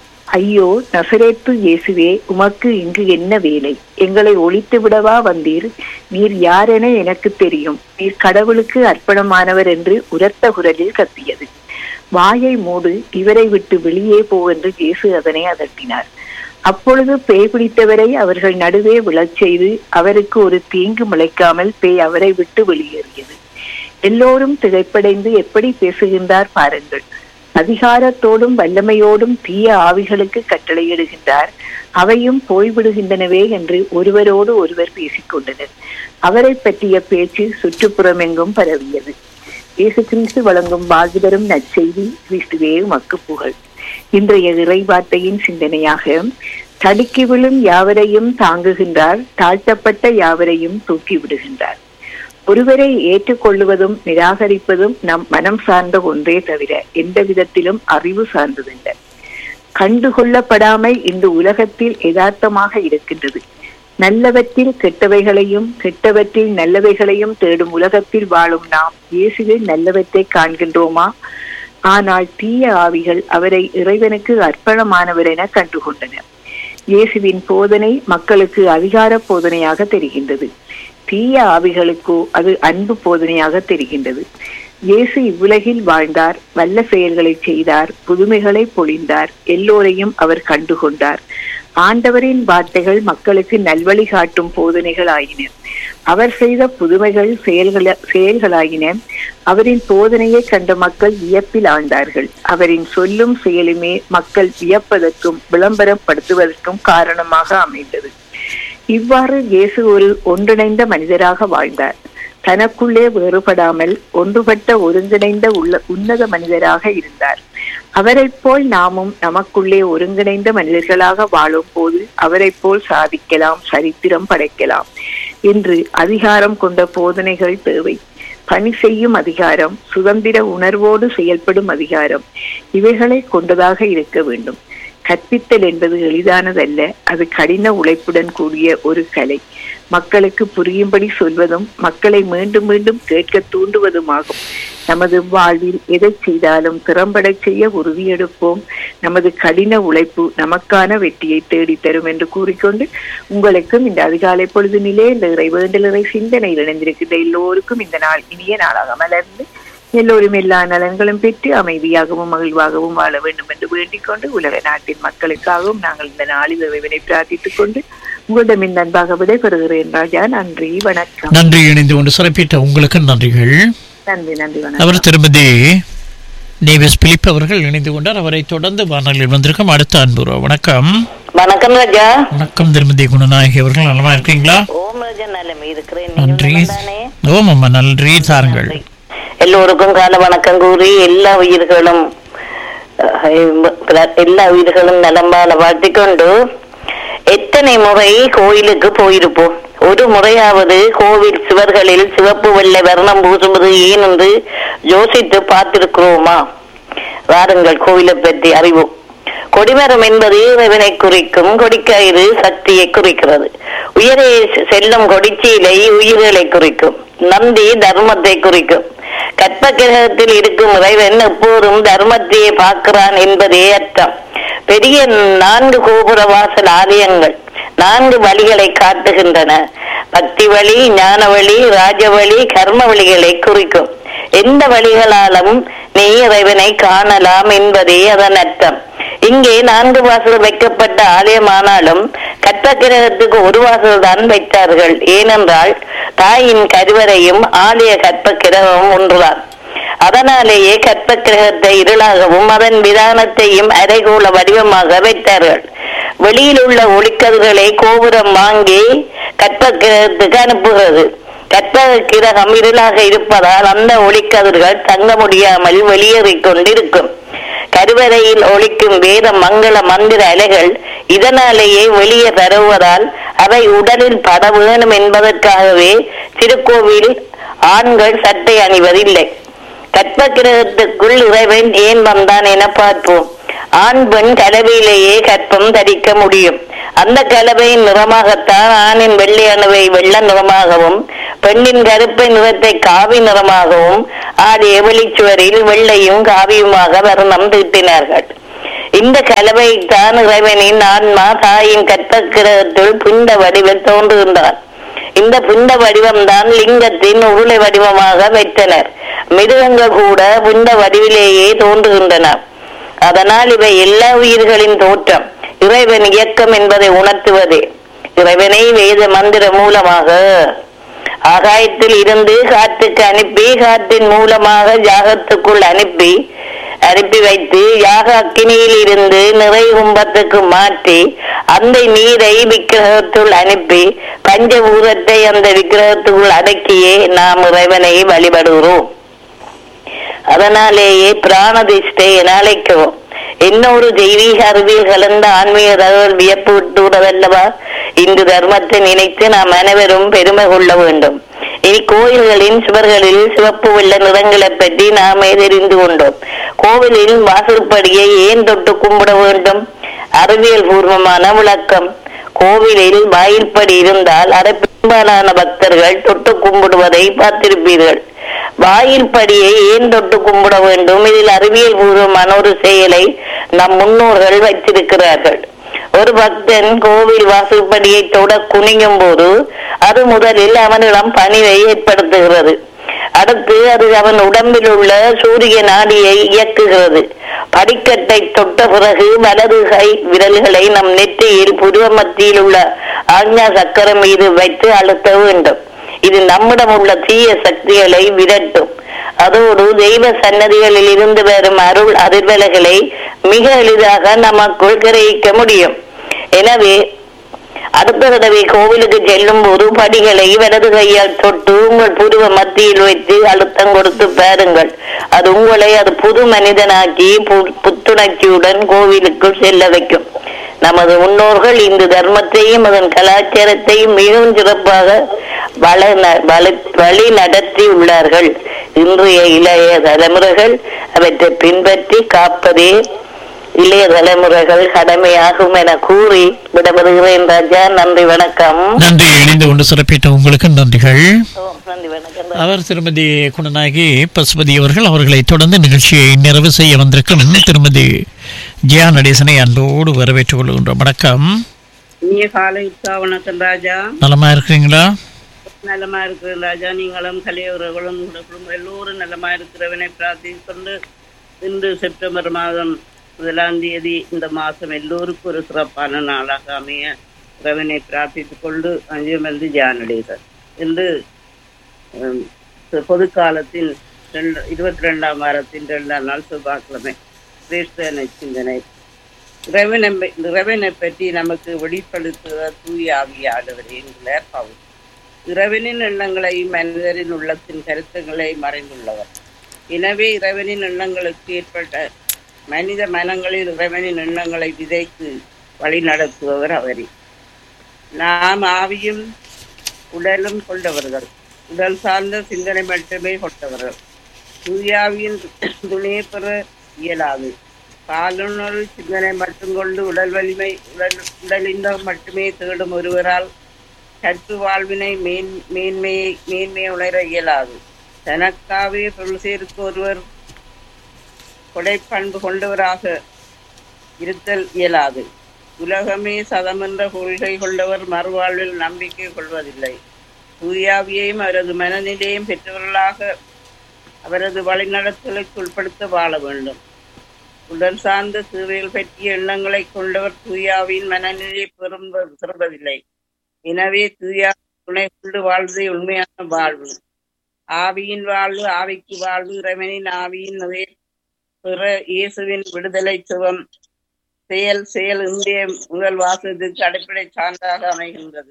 ஐயோ நசரேத்து இயேசுவே உமக்கு இங்கு என்ன வேலை எங்களை ஒழித்து விடவா வந்தீர் நீர் யாரென எனக்கு தெரியும் நீர் கடவுளுக்கு அர்ப்பணமானவர் என்று உரத்த குரலில் கத்தியது வாயை மூடு இவரை விட்டு வெளியே போ என்று இயேசு அதனை அதட்டினார் அப்பொழுது பேய் பிடித்தவரை அவர்கள் நடுவே விழச் செய்து அவருக்கு ஒரு தீங்கு முளைக்காமல் பேய் அவரை விட்டு வெளியேறியது எல்லோரும் திகைப்படைந்து எப்படி பேசுகின்றார் பாருங்கள் அதிகாரத்தோடும் வல்லமையோடும் தீய ஆவிகளுக்கு கட்டளையிடுகின்றார் அவையும் போய்விடுகின்றனவே என்று ஒருவரோடு ஒருவர் பேசிக்கொண்டனர் அவரை பற்றிய பேச்சு சுற்றுப்புறமெங்கும் பரவியது இயேசு கிறிஸ்து வழங்கும் வாழ்வுதரும் நற்செய்தி கிறிஸ்துவே மக்கு புகழ் இன்றைய இறைவார்த்தையின் சிந்தனையாக தடுக்கி விழும் யாவரையும் தாங்குகின்றார் தாழ்த்தப்பட்ட யாவரையும் தூக்கி விடுகின்றார் ஒருவரை ஏற்றுக்கொள்ளுவதும் நிராகரிப்பதும் நம் மனம் சார்ந்த ஒன்றே தவிர எந்த விதத்திலும் அறிவு சார்ந்ததல்ல கண்டுகொள்ளப்படாமை இந்த உலகத்தில் யதார்த்தமாக இருக்கின்றது நல்லவற்றில் கெட்டவைகளையும் கெட்டவற்றில் நல்லவைகளையும் தேடும் உலகத்தில் வாழும் நாம் இயேசுவில் நல்லவற்றை காண்கின்றோமா ஆனால் தீய ஆவிகள் அவரை இறைவனுக்கு அர்ப்பணமானவர் என கண்டுகொண்டனர் இயேசுவின் போதனை மக்களுக்கு அதிகார போதனையாக தெரிகின்றது தீய ஆவிகளுக்கோ அது அன்பு போதனையாக தெரிகின்றது இயேசு இவ்வுலகில் வாழ்ந்தார் வல்ல செயல்களை செய்தார் புதுமைகளை பொழிந்தார் எல்லோரையும் அவர் கண்டுகொண்டார் ஆண்டவரின் வார்த்தைகள் மக்களுக்கு நல்வழி காட்டும் போதனைகள் ஆயின அவர் செய்த புதுமைகள் செயல்கள செயல்களாயின அவரின் போதனையை கண்ட மக்கள் வியப்பில் ஆழ்ந்தார்கள் அவரின் சொல்லும் செயலுமே மக்கள் வியப்பதற்கும் விளம்பரப்படுத்துவதற்கும் காரணமாக அமைந்தது இவ்வாறு இயேசு ஒரு ஒன்றிணைந்த மனிதராக வாழ்ந்தார் தனக்குள்ளே வேறுபடாமல் ஒன்றுபட்ட ஒருங்கிணைந்த உள்ள உன்னத மனிதராக இருந்தார் அவரைப் போல் நாமும் நமக்குள்ளே ஒருங்கிணைந்த மனிதர்களாக வாழும் போது அவரைப் போல் சாதிக்கலாம் சரித்திரம் படைக்கலாம் என்று அதிகாரம் கொண்ட போதனைகள் தேவை பணி செய்யும் அதிகாரம் சுதந்திர உணர்வோடு செயல்படும் அதிகாரம் இவைகளை கொண்டதாக இருக்க வேண்டும் கற்பித்தல் என்பது எளிதானதல்ல அது கடின உழைப்புடன் கூடிய ஒரு கலை மக்களுக்கு புரியும்படி சொல்வதும் மக்களை மீண்டும் மீண்டும் கேட்க தூண்டுவதுமாகும் நமது வாழ்வில் எதை செய்தாலும் திறம்பட செய்ய உறுதியெடுப்போம் நமது கடின உழைப்பு நமக்கான வெற்றியை தேடித் தரும் என்று கூறிக்கொண்டு உங்களுக்கும் இந்த அதிகாலை பொழுதினிலே இந்த இறை வேண்டலரை சிந்தனையில் இணைந்திருக்கின்ற எல்லோருக்கும் இந்த நாள் இனிய நாளாக மலர்ந்து எல்லோரும் எல்லா நலன்களும் பெற்று அமைதியாகவும் மகிழ்வாகவும் வாழ வேண்டும் என்று வேண்டிக் கொண்டு உலக நாட்டின் மக்களுக்காகவும் நாங்கள் இந்த நாளில் இறைவனை பிரார்த்தித்துக் கொண்டு உங்களிடம் இந்த அன்பாக விடைபெறுகிறேன் ராஜா நன்றி வணக்கம் நன்றி இணைந்து கொண்டு சிறப்பித்த உங்களுக்கு நன்றிகள் நன்றி நன்றி வணக்கம் அவர் திருமதி நேவிஸ் பிலிப் அவர்கள் இணைந்து கொண்டார் அவரை தொடர்ந்து வானொலியில் வந்திருக்கும் அடுத்த அன்புறவு வணக்கம் வணக்கம் ராஜா வணக்கம் திருமதி குணநாயகி அவர்கள் நலமா இருக்கீங்களா ஓம் ராஜா நலம் இருக்கிறேன் நன்றி ஓம் அம்மா நன்றி தாருங்கள் எல்லோருக்கும் கால வணக்கம் கூறி எல்லா உயிர்களும் அஹ், எல்லா உயிர்களும் நலம்பால வாழ்த்திக்கொண்டு எத்தனை முறை கோயிலுக்கு போயிருப்போம் ஒரு முறையாவது கோவில் சுவர்களில் சிவப்பு வெள்ளை வர்ணம் பூசுவது ஏன் என்று யோசித்து பார்த்திருக்கிறோமா வாருங்கள் கோவிலை பற்றி அறிவோம் கொடிமரம் என்பது இறைவனை குறிக்கும் கொடிக்கயிறு சக்தியை குறிக்கிறது உயரே செல்லும் கொடிச்சீலை உயிர்களை குறிக்கும் நந்தி தர்மத்தை குறிக்கும் கற்ப கிரகத்தில் இருக்கும் இறைவன் எப்போதும் தர்மத்தையே பார்க்கிறான் என்பதே அர்த்தம் பெரிய நான்கு கோபுர வாசல் ஆலயங்கள் நான்கு வழிகளை காட்டுகின்றன பக்தி வழி ஞான வழி ராஜ வழி கர்ம வழிகளை குறிக்கும் எந்த வழிகளாலும் நீ இறைவனை காணலாம் என்பதே அதன் அர்த்தம் இங்கே நான்கு வாசல் வைக்கப்பட்ட ஆலயமானாலும் கற்ப கிரகத்துக்கு ஒரு வாசல் தான் வைத்தார்கள் ஏனென்றால் தாயின் கருவறையும் ஆலய கற்ப கிரகமும் ஒன்றுதான் அதனாலேயே கற்ப கிரகத்தை இருளாகவும் அதன் விதானத்தையும் அரைகோள வடிவமாக வைத்தார்கள் வெளியில் உள்ள ஒளிக்கதிர்களை கோபுரம் வாங்கி கற்ப கிரகத்துக்கு அனுப்புகிறது கற்ப கிரகம் இருளாக இருப்பதால் அந்த ஒளிக்கதிர்கள் தங்க முடியாமல் வெளியேறிக் கொண்டிருக்கும் கருவறையில் ஒலிக்கும் வேத மங்கள மந்திர அலைகள் இதனாலேயே வெளியே பரவுவதால் அவை உடலில் பட வேணும் என்பதற்காகவே திருக்கோவில் ஆண்கள் சட்டை அணிவதில்லை கற்ப கிரகத்துக்குள் இறைவன் ஏன் வந்தான் என பார்ப்போம் ஆண் பெண் கலவையிலேயே கற்பம் தரிக்க முடியும் அந்த கலவையின் நிறமாகத்தான் ஆணின் வெள்ளை அணுவை வெள்ள நிறமாகவும் பெண்ணின் கருப்பை நிறத்தை காவி நிறமாகவும் ஆடிய வெளிச்சுவரில் வெள்ளையும் காவியுமாக வர்ணம் தீட்டினார்கள் இந்த கலவைத்தான் இறைவனின் ஆன்மா தாயின் கற்ப கிரகத்தில் புண்ட வடிவில் தோன்றுகின்றான் இந்த புண்ட வடிவம்தான் லிங்கத்தின் உருளை வடிவமாக வைத்தனர் மிருகங்கள் கூட புண்ட வடிவிலேயே தோன்றுகின்றன அதனால் இவை எல்லா உயிர்களின் தோற்றம் இறைவன் இயக்கம் என்பதை உணர்த்துவதே இறைவனை வேத மந்திர மூலமாக ஆகாயத்தில் இருந்து காற்றுக்கு அனுப்பி காற்றின் மூலமாக யாகத்துக்குள் அனுப்பி அனுப்பி வைத்து யாக அக்கினியில் இருந்து நிறை கும்பத்துக்கு மாற்றி அந்த நீரை விக்கிரகத்துள் அனுப்பி பஞ்சபூதத்தை அந்த விக்கிரகத்துக்குள் அடக்கியே நாம் இறைவனை வழிபடுகிறோம் அதனாலேயே பிராணதிஷ்டை என அழைக்கவும் இன்னொரு தெய்வீக அறிவியல் கலந்த ஆன்மீக தகவல் வியப்பு விட்டுவிடவல்லவா இந்து தர்மத்தை நினைத்து நாம் அனைவரும் பெருமை கொள்ள வேண்டும் இனி கோயில்களின் சுவர்களில் சிவப்பு வெள்ள நிறங்களை பற்றி நாமே தெரிந்து கொண்டோம் கோவிலின் வாசற்படியை ஏன் தொட்டு கும்பிட வேண்டும் அறிவியல் பூர்வமான விளக்கம் கோவிலில் வாயில்படி இருந்தால் அதை பெரும்பாலான பக்தர்கள் தொட்டு கும்பிடுவதை பார்த்திருப்பீர்கள் வாயில் படியை ஏன் தொட்டு கும்பிட வேண்டும் இதில் அறிவியல் பூர்வமான ஒரு செயலை நம் முன்னோர்கள் வைத்திருக்கிறார்கள் ஒரு பக்தன் கோவில் வாசல்படியை தொட குனியும் போது அது முதலில் அவனிடம் பணிவை ஏற்படுத்துகிறது அடுத்து அது அவன் உடம்பில் உள்ள சூரிய நாடியை இயக்குகிறது படிக்கட்டை தொட்ட பிறகு வலது கை விரல்களை நம் நெற்றியில் புருவ மத்தியில் உள்ள ஆக்ஞா சக்கரம் மீது வைத்து அழுத்த வேண்டும் இது நம்மிடம் உள்ள தீய சக்திகளை விரட்டும் அதோடு தெய்வ சன்னதிகளில் இருந்து வரும் அருள் அதிர்வலைகளை மிக எளிதாக நமக்குள் கிரகிக்க முடியும் எனவே அடுத்த தடவை கோவிலுக்கு செல்லும் போது படிகளை வலது கையால் தொட்டு உங்கள் புருவ மத்தியில் வைத்து அழுத்தம் கொடுத்து பாருங்கள் அது உங்களை அது புது மனிதனாக்கி பு- புத்துணர்ச்சியுடன் கோவிலுக்குள் செல்ல வைக்கும் நமது முன்னோர்கள் இந்து தர்மத்தையும் அதன் கலாச்சாரத்தையும் மிகவும் சிறப்பாக வள ந- வள- வழி நடத்தி உள்ளார்கள் இன்றைய இளைய தலைமுறைகள் அவற்றை பின்பற்றி காப்பதே இளைய தலைமுறைகள் கடமையாகும் என கூறி விடப்படுகிறேன் ராஜா நன்றி வணக்கம் நன்றி இணைந்து கொண்டு சிறப்பித்த உங்களுக்கு நன்றிகள் ஓ, நன்றி வணக்கம் அவர் திருமதி குணநாயகி பசுபதி அவர்கள் அவர்களை தொடர்ந்து நிகழ்ச்சியை நிறைவு செய்ய வந்திருக்கும் திருமதி ஜியா நடேசனை அன்போடு வரவேற்றுக் கொள்கின்றோம் வணக்கம் இனிய காலை உற்சா வணக்கம் ராஜா நலமா இருக்கிறீங்களா நலமா இருக்கிறேன் ராஜா நீங்களும் கலையவர்களும் உங்கள் குடும்பம் எல்லோரும் நலமா இருக்கிறவனை பிரார்த்தித்துக் கொண்டு இன்று செப்டம்பர் மாதம் முதலாம் தேதி இந்த மாதம் எல்லோருக்கும் ஒரு சிறப்பான நாளாக அமைய இறைவனை பிரார்த்தித்துக் கொண்டு அஞ்சுமந்து ஜானடேசர் இன்று ஹம், பொது காலத்தின் ரெண்டு இருபத்தி ரெண்டாம் வாரத்தின் இரண்டாம் நாள் செவ்வாய்க்கிழமை கிறிஸ்தவ சிந்தனை இறைவனை இறைவனை பற்றி நமக்கு வெளிப்படுத்துவ தூய ஆவியானவர் என்கிறார் பவுல் இறைவனின் எண்ணங்களை மனிதரின் உள்ளத்தின் கருத்துக்களை மறைந்துள்ளவர் எனவே இறைவனின் எண்ணங்களுக்கு ஏற்பட்ட மனித மனங்களில் இறைவனின் எண்ணங்களை விதைத்து வழி நடத்துபவர் அவரே நாம் ஆவியும் உடலும் கொண்டவர்கள் உடல் சார்ந்த சிந்தனை மட்டுமே கொண்டவர்கள் தூயாவியின் துணையை பெற இயலாது பாலுணர்வு சிந்தனை மட்டும் கொண்டு உடல் வலிமை உடல் உடலின்பம் மட்டுமே தேடும் ஒருவரால் கற்று வாழ்வினை மேன் மேன்மையை மேன்மையை உணர இயலாது தனக்காகவே பொருள் சேர்க்க ஒருவர் கொடைப்பண்பு கொண்டவராக இருத்தல் இயலாது உலகமே சதமென்ற கொள்கை கொண்டவர் மறுவாழ்வில் நம்பிக்கை கொள்வதில்லை தூயாவியையும் அவரது மனநிலையும் பெற்றவர்களாக அவரது வழிநடத்தலுக்கு உட்படுத்த வாழ வேண்டும் உடல் சார்ந்த தேவைகள் பற்றிய எண்ணங்களை கொண்டவர் தூயாவின் மனநிலையை பெறும் பெறுவதில்லை எனவே தூயா துணை கொண்டு வாழ்வதே உண்மையான வாழ்வு ஆவியின் வாழ்வு ஆவிக்கு வாழ்வு இறைவனின் ஆவியின் உயிர் பிற இயேசுவின் விடுதலை சுகம் செயல் செயல் இந்திய முதல் வாசத்துக்கு அடிப்படை சான்றாக அமைகின்றது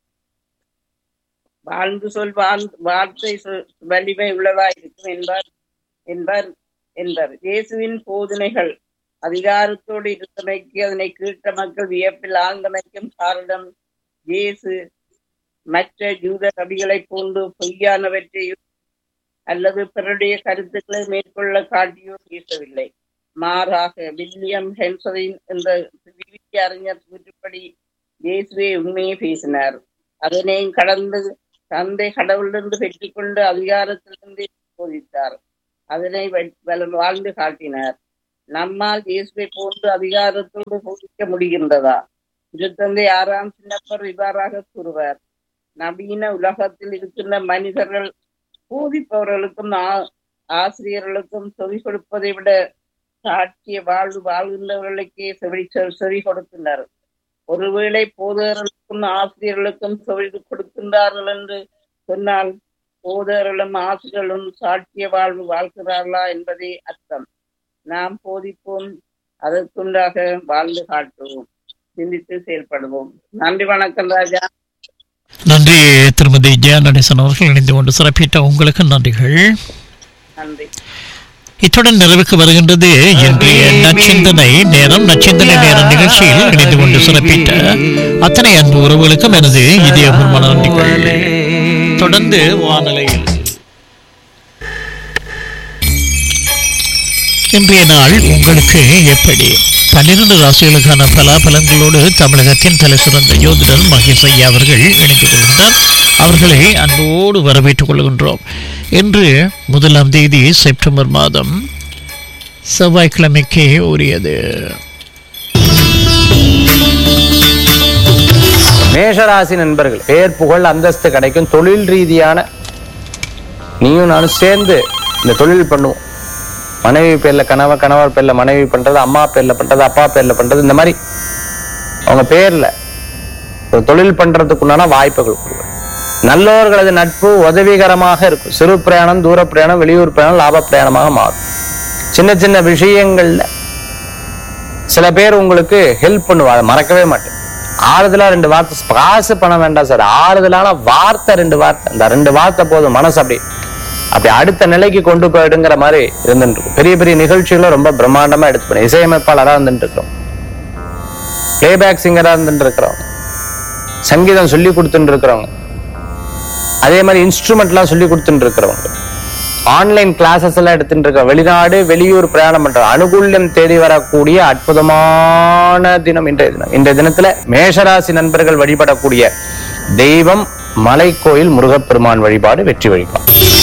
வாழ்ந்து சொல் வாழ் வார்த்தை சொல் வலிமை உள்ளதா இருக்கும் என்பார் என்பார் என்பார் இயேசுவின் போதனைகள் அதிகாரத்தோடு இருந்தமைக்கு அதனை கேட்ட மக்கள் வியப்பில் ஆழ்ந்தமைக்கும் காரணம் இயேசு மற்ற யூத கவிகளைப் போன்று பொய்யானவற்றையோ அல்லது பிறருடைய கருத்துக்களை மேற்கொள்ள காட்டியோ பேசவில்லை மாறாக வில்லியம் ஹென்சரின் என்ற விவிலிய அறிஞர் கூற்றுப்படி இயேசுவே உண்மையை பேசினார் அதனையும் கடந்து தந்தை கடவுளிலிருந்து பெற்றுக்கொண்டு அதிகாரத்திலிருந்து போதித்தார் அதனை வ- வ- வாழ்ந்து காட்டினார் நம்மால் இயேசுவை போன்று அதிகாரத்தோடு போதிக்க முடிகின்றதா திருத்தந்தை ஆறாம் சின்னப்பர் இவ்வாறாக கூறுவார் நவீன உலகத்தில் இருக்கின்ற மனிதர்கள் போதிப்பவர்களுக்கும் ஆ- ஆசிரியர்களுக்கும் செவி கொடுப்பதை விட சாட்சிய வாழ்வு வாழ்கின்றவர்களுக்கே செவி செவி கொடுக்கின்றனர் ஒருவேளை போதகர்களுக்கும் ஆசிரியர்களுக்கும் செவி கொடுக்கின்றார்கள் என்று சொன்னால் போதகர்களும் ஆசிரியர்களும் சாட்சிய வாழ்வு வாழ்கிறார்களா என்பதே அர்த்தம் நாம் போதிப்போம் அதற்குண்டாக வாழ்ந்து காட்டுவோம் சிந்தித்து செயல்படுவோம் நன்றி வணக்கம் ராஜா நன்றி திருமதி ஜெயா நடேசன் அவர்கள் இணைந்து கொண்டு சிறப்பித்த உங்களுக்கு நன்றிகள் நன்றி இத்துடன் நிறைவுக்கு வருகின்றது இன்றைய நச்சிந்தனை நேரம் நச்சிந்தனை நேர நிகழ்ச்சியில் இணைந்து கொண்டு சிறப்பித்த அத்தனை அன்பு உறவுகளுக்கும் எனது இதயபூர்வமான நன்றிகள் தொடர்ந்து வானலையில் இன்றைய நாள் உங்களுக்கு எப்படி பன்னிரண்டு ராசிகளுக்கான பலாபலன்களோடு தமிழகத்தின் தலை சிறந்த யோதிடர் மகேஷ் ஐயா அவர்கள் இணைந்து கொள்கின்றார் அவர்களை அன்போடு வரவேற்றுக் கொள்கின்றோம் இன்று முதலாம் தேதி செப்டம்பர் மாதம் செவ்வாய்க்கிழமைக்கு உரியது மேஷராசி நண்பர்கள் பேர் புகழ் அந்தஸ்து கிடைக்கும் தொழில் ரீதியான நீயும் நானும் சேர்ந்து இந்த தொழில் பண்ணுவோம் மனைவி பேர்ல கணவர் கணவர் பேர்ல மனைவி பண்றது அம்மா பேர்ல பண்றது அப்பா பேர்ல பண்றது இந்த மாதிரி அவங்க பேர்ல ஒரு தொழில் பண்றதுக்குண்டான வாய்ப்புகள் கொடுக்கும் நல்லவர்களது நட்பு உதவிகரமாக இருக்கும் சிறு பிரயாணம் தூர பிரயாணம் வெளியூர் பிரயாணம் லாப பிரயாணமாக மாறும் சின்ன சின்ன விஷயங்கள்ல சில பேர் உங்களுக்கு ஹெல்ப் பண்ணுவாங்க மறக்கவே மாட்டேன் ஆறுதலா ரெண்டு வார்த்தை காசு பணம் வேண்டாம் சார் ஆறுதலான வார்த்தை ரெண்டு வார்த்தை இந்த ரெண்டு வார்த்தை போதும் மனசு அப்படி அப்படி அடுத்த நிலைக்கு கொண்டு போயிடுங்கிற மாதிரி இருந்துட்டு இருக்கும் பெரிய பெரிய நிகழ்ச்சிகளும் ரொம்ப பிரம்மாண்டமா எடுத்து பண்ணி இசையமைப்பாளரா இருந்துட்டு இருக்கிறோம் பிளேபேக் சிங்கரா இருந்துட்டு இருக்கிறோம் சங்கீதம் சொல்லி கொடுத்துட்டு இருக்கிறவங்க அதே மாதிரி இன்ஸ்ட்ருமெண்ட்லாம் சொல்லி கொடுத்துட்டு இருக்கிறவங்க ஆன்லைன் கிளாஸஸ் எல்லாம் எடுத்துட்டு இருக்க வெளிநாடு வெளியூர் பிரயாணம் பண்ற அனுகூல்யம் தேடி வரக்கூடிய அற்புதமான தினம் இன்றைய தினம் இன்றைய தினத்துல மேஷராசி நண்பர்கள் வழிபடக்கூடிய தெய்வம் மலைக்கோயில் முருகப்பெருமான் வழிபாடு வெற்றி வழிபாடு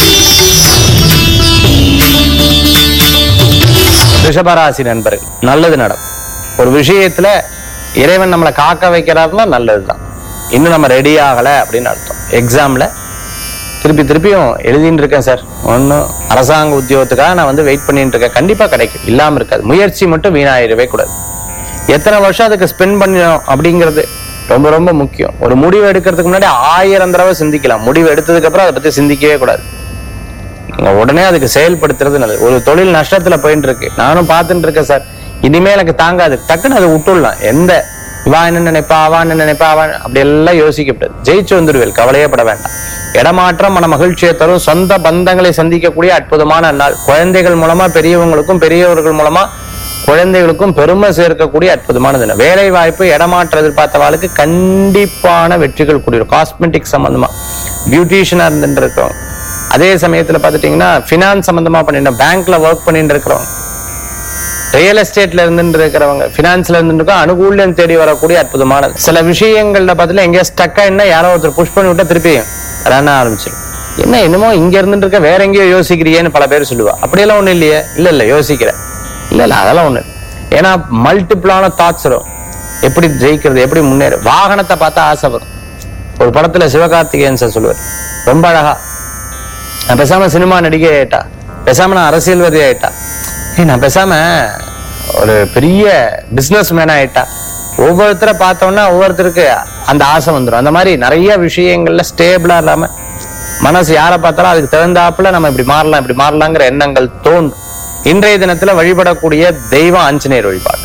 ரிஷபராசி நண்பர்கள் நல்லது நடக்கும் ஒரு விஷயத்துல இறைவன் நம்மளை காக்க வைக்கிறாருன்னா நல்லதுதான் இன்னும் நம்ம ரெடி ஆகல அப்படின்னு அர்த்தம் எக்ஸாம்ல திருப்பி திருப்பியும் எழுதிட்டு இருக்கேன் சார் ஒன்றும் அரசாங்க உத்தியோகத்துக்காக நான் வந்து வெயிட் பண்ணிட்டு இருக்கேன் கண்டிப்பா கிடைக்கும் இல்லாம இருக்காது முயற்சி மட்டும் வீணாயிடவே கூடாது எத்தனை வருஷம் அதுக்கு ஸ்பெண்ட் பண்ணணும் அப்படிங்கிறது ரொம்ப ரொம்ப முக்கியம் ஒரு முடிவு எடுக்கிறதுக்கு முன்னாடி ஆயிரம் தடவை சிந்திக்கலாம் முடிவு எடுத்ததுக்கு அப்புறம் அதை பத்தி சிந்திக்கவே கூடாது நீங்க உடனே அதுக்கு செயல்படுத்துறது நல்லது ஒரு தொழில் நஷ்டத்துல போயிட்டு இருக்கு நானும் பார்த்துட்டு இருக்கேன் சார் இனிமே எனக்கு தாங்காது டக்குன்னு அதை விட்டுடலாம் எந்த இவா என்ன நினைப்பா அவா என்ன நினைப்பா அவன் அப்படி எல்லாம் யோசிக்கப்படாது ஜெயிச்சு வந்துடுவேல் கவலையே பட வேண்டாம் இடமாற்றம் மன மகிழ்ச்சியை தரும் சொந்த பந்தங்களை சந்திக்கக்கூடிய அற்புதமான நாள் குழந்தைகள் மூலமா பெரியவங்களுக்கும் பெரியவர்கள் மூலமா குழந்தைகளுக்கும் பெருமை சேர்க்கக்கூடிய அற்புதமான தினம் வேலை வாய்ப்பு இடமாற்ற எதிர்பார்த்தவாளுக்கு கண்டிப்பான வெற்றிகள் கூடியும் காஸ்மெட்டிக் சம்பந்தமா பியூட்டிஷியனா இருந்துட்டு இருக்கிறவங்க அதே சமயத்துல பாத்துட்டீங்கன்னா பினான்ஸ் சம்பந்தமா பண்ணிட்டு பேங்க்ல ஒர்க் பண்ணிட்டு இருக்கிறவங்க ரியல் எஸ்டேட்ல இருந்துட்டு இருக்கிறவங்க பினான்ஸ்ல இருந்துட்டு அனுகூல்யம் தேடி வரக்கூடிய அற்புதமான சில விஷயங்கள்ல பார்த்துல எங்கேயா ஸ்டக் ஆயினா யாரோ ஒருத்தர் புஷ் பண்ணி விட்டா திருப்பி ரன் ஆரம்பிச்சிடும் என்ன என்னமோ இங்க இருந்துட்டு இருக்க வேற எங்கேயோ யோசிக்கிறியேன்னு பல பேர் சொல்லுவா அப்படியெல்லாம் ஒண்ணும் இல்லையே இல்ல இல்ல யோசிக்கிறேன் இல்ல இல்ல அதெல்லாம் ஒண்ணு இல்ல. ஏன்னா மல்டிபிளான தாட்ஸ் வரும் எப்படி ஜெயிக்கிறது எப்படி முன்னேற வாகனத்தை பார்த்தா ஆசை வரும் ஒரு படத்துல சிவகார்த்திகேயன் சார் சொல்லுவார் ரொம்ப அழகா நான் பேசாம சினிமா நடிகை ஆயிட்டா பேசாம நான் அரசியல்வாதி ஆயிட்டா ஏய் நான் பேசாம ஒரு பெரிய பிசினஸ் மேன் ஆயிட்டா ஒவ்வொருத்தரை பார்த்தோம்னா ஒவ்வொருத்தருக்கு அந்த ஆசை வந்துடும் அந்த மாதிரி நிறைய விஷயங்கள்ல ஸ்டேபிளா இல்லாம மனசு யாரை பார்த்தாலும் அதுக்கு தகுந்தாப்புல நம்ம இப்படி மாறலாம் இப்படி மாறலாங்கிற எண்ணங்கள் தோன்றும் இன்றைய தினத்துல வழிபடக்கூடிய தெய்வம் ஆஞ்சநேயர் வழிபாடு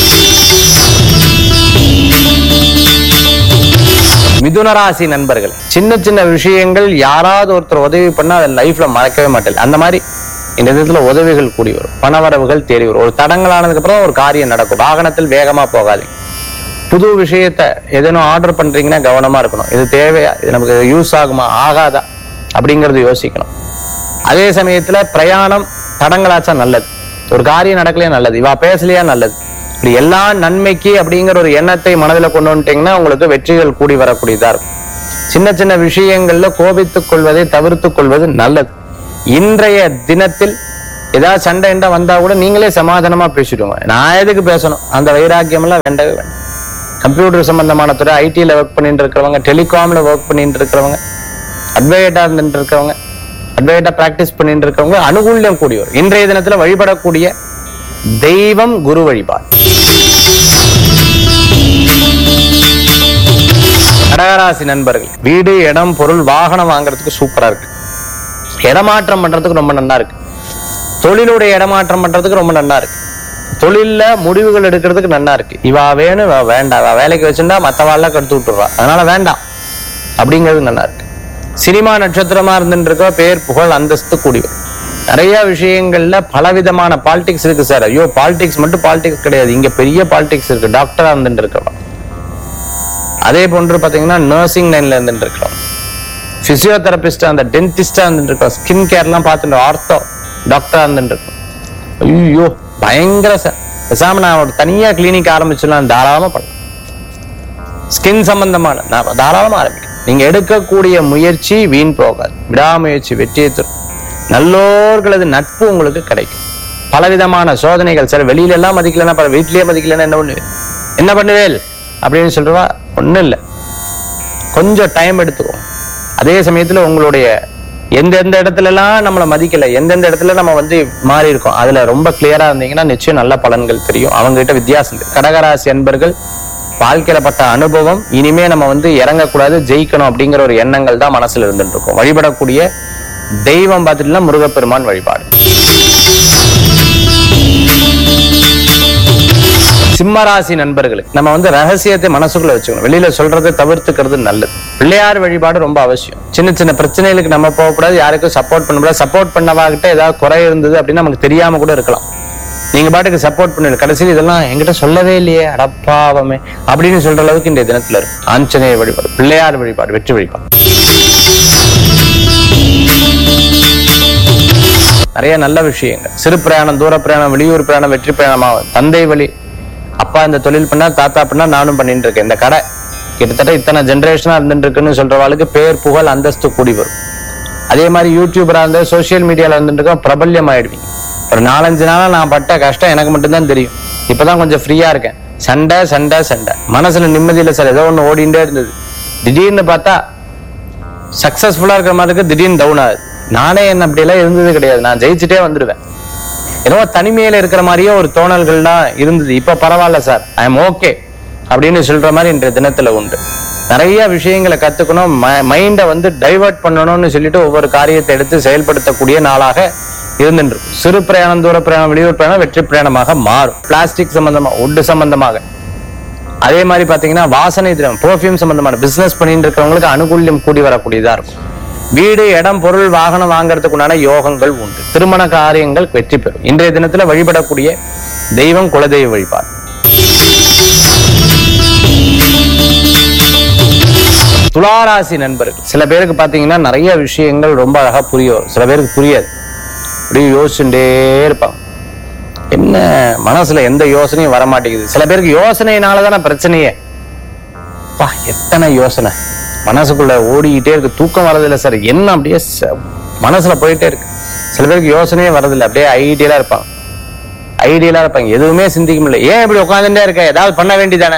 மிதுனராசி நண்பர்கள் சின்ன சின்ன விஷயங்கள் யாராவது ஒருத்தர் உதவி பண்ணா அதை லைஃப்ல மறக்கவே மாட்டேன் அந்த மாதிரி இந்த விதத்துல உதவிகள் கூடி வரும் பணவரவுகள் தேடி வரும் ஒரு தடங்கலானதுக்கு அப்புறம் ஒரு காரியம் நடக்கும் வாகனத்தில் வேகமா போகாதீங்க புது விஷயத்த எதனும் ஆர்டர் பண்றீங்கன்னா கவனமா இருக்கணும் இது தேவையா இது நமக்கு யூஸ் ஆகுமா ஆகாதா அப்படிங்கறது யோசிக்கணும் அதே சமயத்துல பிரயாணம் தடங்களாச்சா நல்லது ஒரு காரியம் நடக்கலையா நல்லது இவா பேசலையா நல்லது இப்படி எல்லா நன்மைக்கு அப்படிங்கிற ஒரு எண்ணத்தை மனதில் கொண்டு வந்துட்டீங்கன்னா உங்களுக்கு வெற்றிகள் கூடி வரக்கூடியதா இருக்கும் சின்ன சின்ன விஷயங்கள்ல கோபித்துக் கொள்வதை தவிர்த்துக் கொள்வது நல்லது இன்றைய தினத்தில் ஏதாவது சண்டை இண்டா வந்தா கூட நீங்களே சமாதானமா பேசிடுவோங்க நான் எதுக்கு பேசணும் அந்த வைராக்கியம் எல்லாம் வேண்டவே வேண்டாம் கம்ப்யூட்டர் சம்பந்தமான துறை ஐடில ஒர்க் பண்ணிட்டு இருக்கிறவங்க டெலிகாம்ல ஒர்க் பண்ணிட்டு இருக்கிறவங்க அட்வொகேட்டா இருந்துட்டு இருக்கிறவங்க அட்வொகேட்டா பிராக்டிஸ் பண்ணிட்டு இருக்கிறவங்க அனுகூல்யம் கூடி வரும் இன்றைய தினத்துல வழிபடக்கூடிய தெய்வம் குரு வழிபாடு கடகராசி நண்பர்கள் வீடு இடம் பொருள் வாகனம் வாங்குறதுக்கு சூப்பரா இருக்கு இடமாற்றம் பண்றதுக்கு ரொம்ப நல்லா இருக்கு தொழிலுடைய இடமாற்றம் பண்றதுக்கு ரொம்ப நல்லா இருக்கு தொழில்ல முடிவுகள் எடுக்கிறதுக்கு நல்லா இருக்கு இவா வேணும் இவா வேண்டாம் இவா வேலைக்கு வச்சிருந்தா மத்தவாள்லாம் கடுத்து விட்டுறா அதனால வேண்டாம் அப்படிங்கிறது நல்லா இருக்கு சினிமா நட்சத்திரமா இருந்துட்டு இருக்க பேர் புகழ் அந்தஸ்து கூடி வரும் நிறைய விஷயங்கள்ல பலவிதமான பாலிடிக்ஸ் இருக்கு சார் ஐயோ பாலிடிக்ஸ் மட்டும் பாலிடிக்ஸ் கிடையாது இங்க பெரிய பாலிடிக்ஸ் இருக்கு டாக்டரா இருந்துட்டு இருக்கிறோம் அதே போன்று பாத்தீங்கன்னா நர்சிங் லைன்ல இருந்துட்டு இருக்கிறோம் பிசியோதெரபிஸ்டா அந்த டென்டிஸ்டா இருந்துட்டு இருக்கோம் ஸ்கின் கேர்லாம் பார்த்துட்டு ஆர்த்தோ டாக்டரா இருந்துட்டு இருக்கோம் ஐயோ பயங்கர சார் பேசாம நான் ஒரு தனியா கிளினிக் ஆரம்பிச்சிடலாம் தாராளமா பண்ணலாம் ஸ்கின் சம்பந்தமான நான் தாராளமா ஆரம்பிக்கிறேன் நீங்க எடுக்கக்கூடிய முயற்சி வீண் போகாது விடாமுயற்சி வெற்றியை தரும் நல்லோர்களது நட்பு உங்களுக்கு கிடைக்கும் பலவிதமான சோதனைகள் சார் வெளியில எல்லாம் மதிக்கலன்னா பரவாயில்ல, வீட்லயே மதிக்கலன்னா என்ன பண்ணுவேன் என்ன பண்ணுவேல் அப்படின்னு சொல்றவா ஒண்ணும் இல்லை கொஞ்சம் டைம் எடுத்துக்கோ அதே சமயத்துல உங்களுடைய எந்தெந்த இடத்துல எல்லாம் நம்மளை மதிக்கல எந்தெந்த இடத்துல நம்ம வந்து மாறி இருக்கோம் அதுல ரொம்ப கிளியரா இருந்தீங்கன்னா நிச்சயம் நல்ல பலன்கள் தெரியும் அவங்க கிட்ட வித்தியாசம் இருக்கு கடகராசி அன்பர்கள் வாழ்க்கையில பட்ட அனுபவம் இனிமே நம்ம வந்து இறங்கக்கூடாது ஜெயிக்கணும் அப்படிங்கிற ஒரு எண்ணங்கள் தான் மனசுல இருந்துட்டு இருக்கும் வழிபடக்கூடிய தெய்வம் பார்த்துட்டுலாம் முருகப்பெருமான் வழிபாடு சிம்மராசி நண்பர்களுக்கு நம்ம வந்து ரகசியத்தை மனசுக்குள்ள வச்சுக்கணும் வெளியில சொல்றதை தவிர்த்துக்கிறது நல்லது பிள்ளையார் வழிபாடு ரொம்ப அவசியம் சின்ன சின்ன பிரச்சனைகளுக்கு நம்ம போகக்கூடாது யாருக்கும் சப்போர்ட் பண்ணக்கூடாது சப்போர்ட் பண்ணவாகிட்ட ஏதாவது குறை இருந்தது அப்படின்னு நமக்கு தெரியாம கூட இருக்கலாம் நீங்க பாட்டுக்கு சப்போர்ட் பண்ணல கடைசியில் இதெல்லாம் என்கிட்ட சொல்லவே இல்லையே அடப்பாவமே அப்படின்னு சொல்ற அளவுக்கு இன்றைய தினத்துல இருக்கும் ஆஞ்சநேய வழிபாடு பிள்ளையார் வழிபாடு வெற்றி வழிபாடு நிறைய நல்ல விஷயங்கள் சிறு பிரயாணம் தூர பிரயாணம் வெளியூர் பிரயாணம் வெற்றி பிரயாணமாகும் தந்தை வழி அப்பா இந்த தொழில் பண்ணா தாத்தா பண்ணா நானும் பண்ணிட்டு இருக்கேன் இந்த கடை கிட்டத்தட்ட இத்தனை ஜென்ரேஷனா இருந்துட்டு இருக்குன்னு சொல்றவாளுக்கு பேர் புகழ் அந்தஸ்து கூடி வரும் அதே மாதிரி யூடியூபரா இருந்தா சோசியல் மீடியால வந்துட்டு இருக்கோம் பிரபல்யம் ஆயிடுவீங்க ஒரு நாலஞ்சு நாளா நான் பட்ட கஷ்டம் எனக்கு மட்டும்தான் தெரியும் இப்பதான் கொஞ்சம் ஃப்ரீயா இருக்கேன் சண்டை சண்டை சண்டை மனசுல நிம்மதி இல்லை சார் ஏதோ ஒண்ணு ஓடிண்டே இருந்தது திடீர்னு பார்த்தா சக்சஸ்ஃபுல்லா இருக்கிற மாதிரி இருக்கு திடீர்னு டவுன் ஆகுது நானே என்ன அப்படியெல்லாம் இருந்தது கிடையாது நான் ஜெயிச்சுட்டே வந்துடுவேன் ஏதோ தனிமையில இருக்கிற மாதிரியே ஒரு தோணல்கள்லாம் இருந்தது இப்ப பரவாயில்ல சார் ஐ எம் ஓகே அப்படின்னு சொல்ற மாதிரி இன்றைய தினத்துல உண்டு நிறைய விஷயங்களை கத்துக்கணும் மைண்டை வந்து டைவர்ட் பண்ணணும்னு சொல்லிட்டு ஒவ்வொரு காரியத்தை எடுத்து செயல்படுத்தக்கூடிய நாளாக இருந்துட்டு இருக்கும். சிறு பிரயாணம் தூர பிரயாணம் வெளியூர் பிரயாணம் வெற்றி பிரயாணமாக மாறும் பிளாஸ்டிக் சம்பந்தமா உட்டு சம்பந்தமாக அதே மாதிரி பாத்தீங்கன்னா வாசனை திரம் பெர்ஃப்யூம் சம்பந்தமான பிசினஸ் பண்ணிட்டு இருக்கிறவங்களுக்கு அனுகூல்யம் கூடி வரக்கூடியதா இருக்கும் வீடு இடம் பொருள் வாகனம் வாங்குறதுக்கு உண்டான யோகங்கள் உண்டு திருமண காரியங்கள் வெற்றி பெறும் இன்றைய தினத்துல வழிபடக்கூடிய தெய்வம் குலதெய்வ வழிபாடு துளாராசி நண்பர்கள் சில பேருக்கு பாத்தீங்கன்னா நிறைய விஷயங்கள் ரொம்ப அழகா புரியும் வரும். சில பேருக்கு புரியாது அப்படியே யோசிச்சுட்டே இருப்பாங்க என்ன மனசுல எந்த யோசனையும் வர மாட்டேங்குது சில பேருக்கு யோசனையினாலதானே பிரச்சனையே பா எத்தனை யோசனை மனசுக்குள்ள ஓடிக்கிட்டே இருக்கு தூக்கம் வரதில்லை சார் என்ன அப்படியே ச- மனசுல போயிட்டே இருக்கு சில பேருக்கு யோசனையே வரதில்லை அப்படியே ஐடியலா இருப்பாங்க ஐடியலா இருப்பாங்க எதுவுமே சிந்திக்க முடியல ஏன் இப்படி உட்காந்துட்டே இருக்க ஏதாவது பண்ண வேண்டியதானே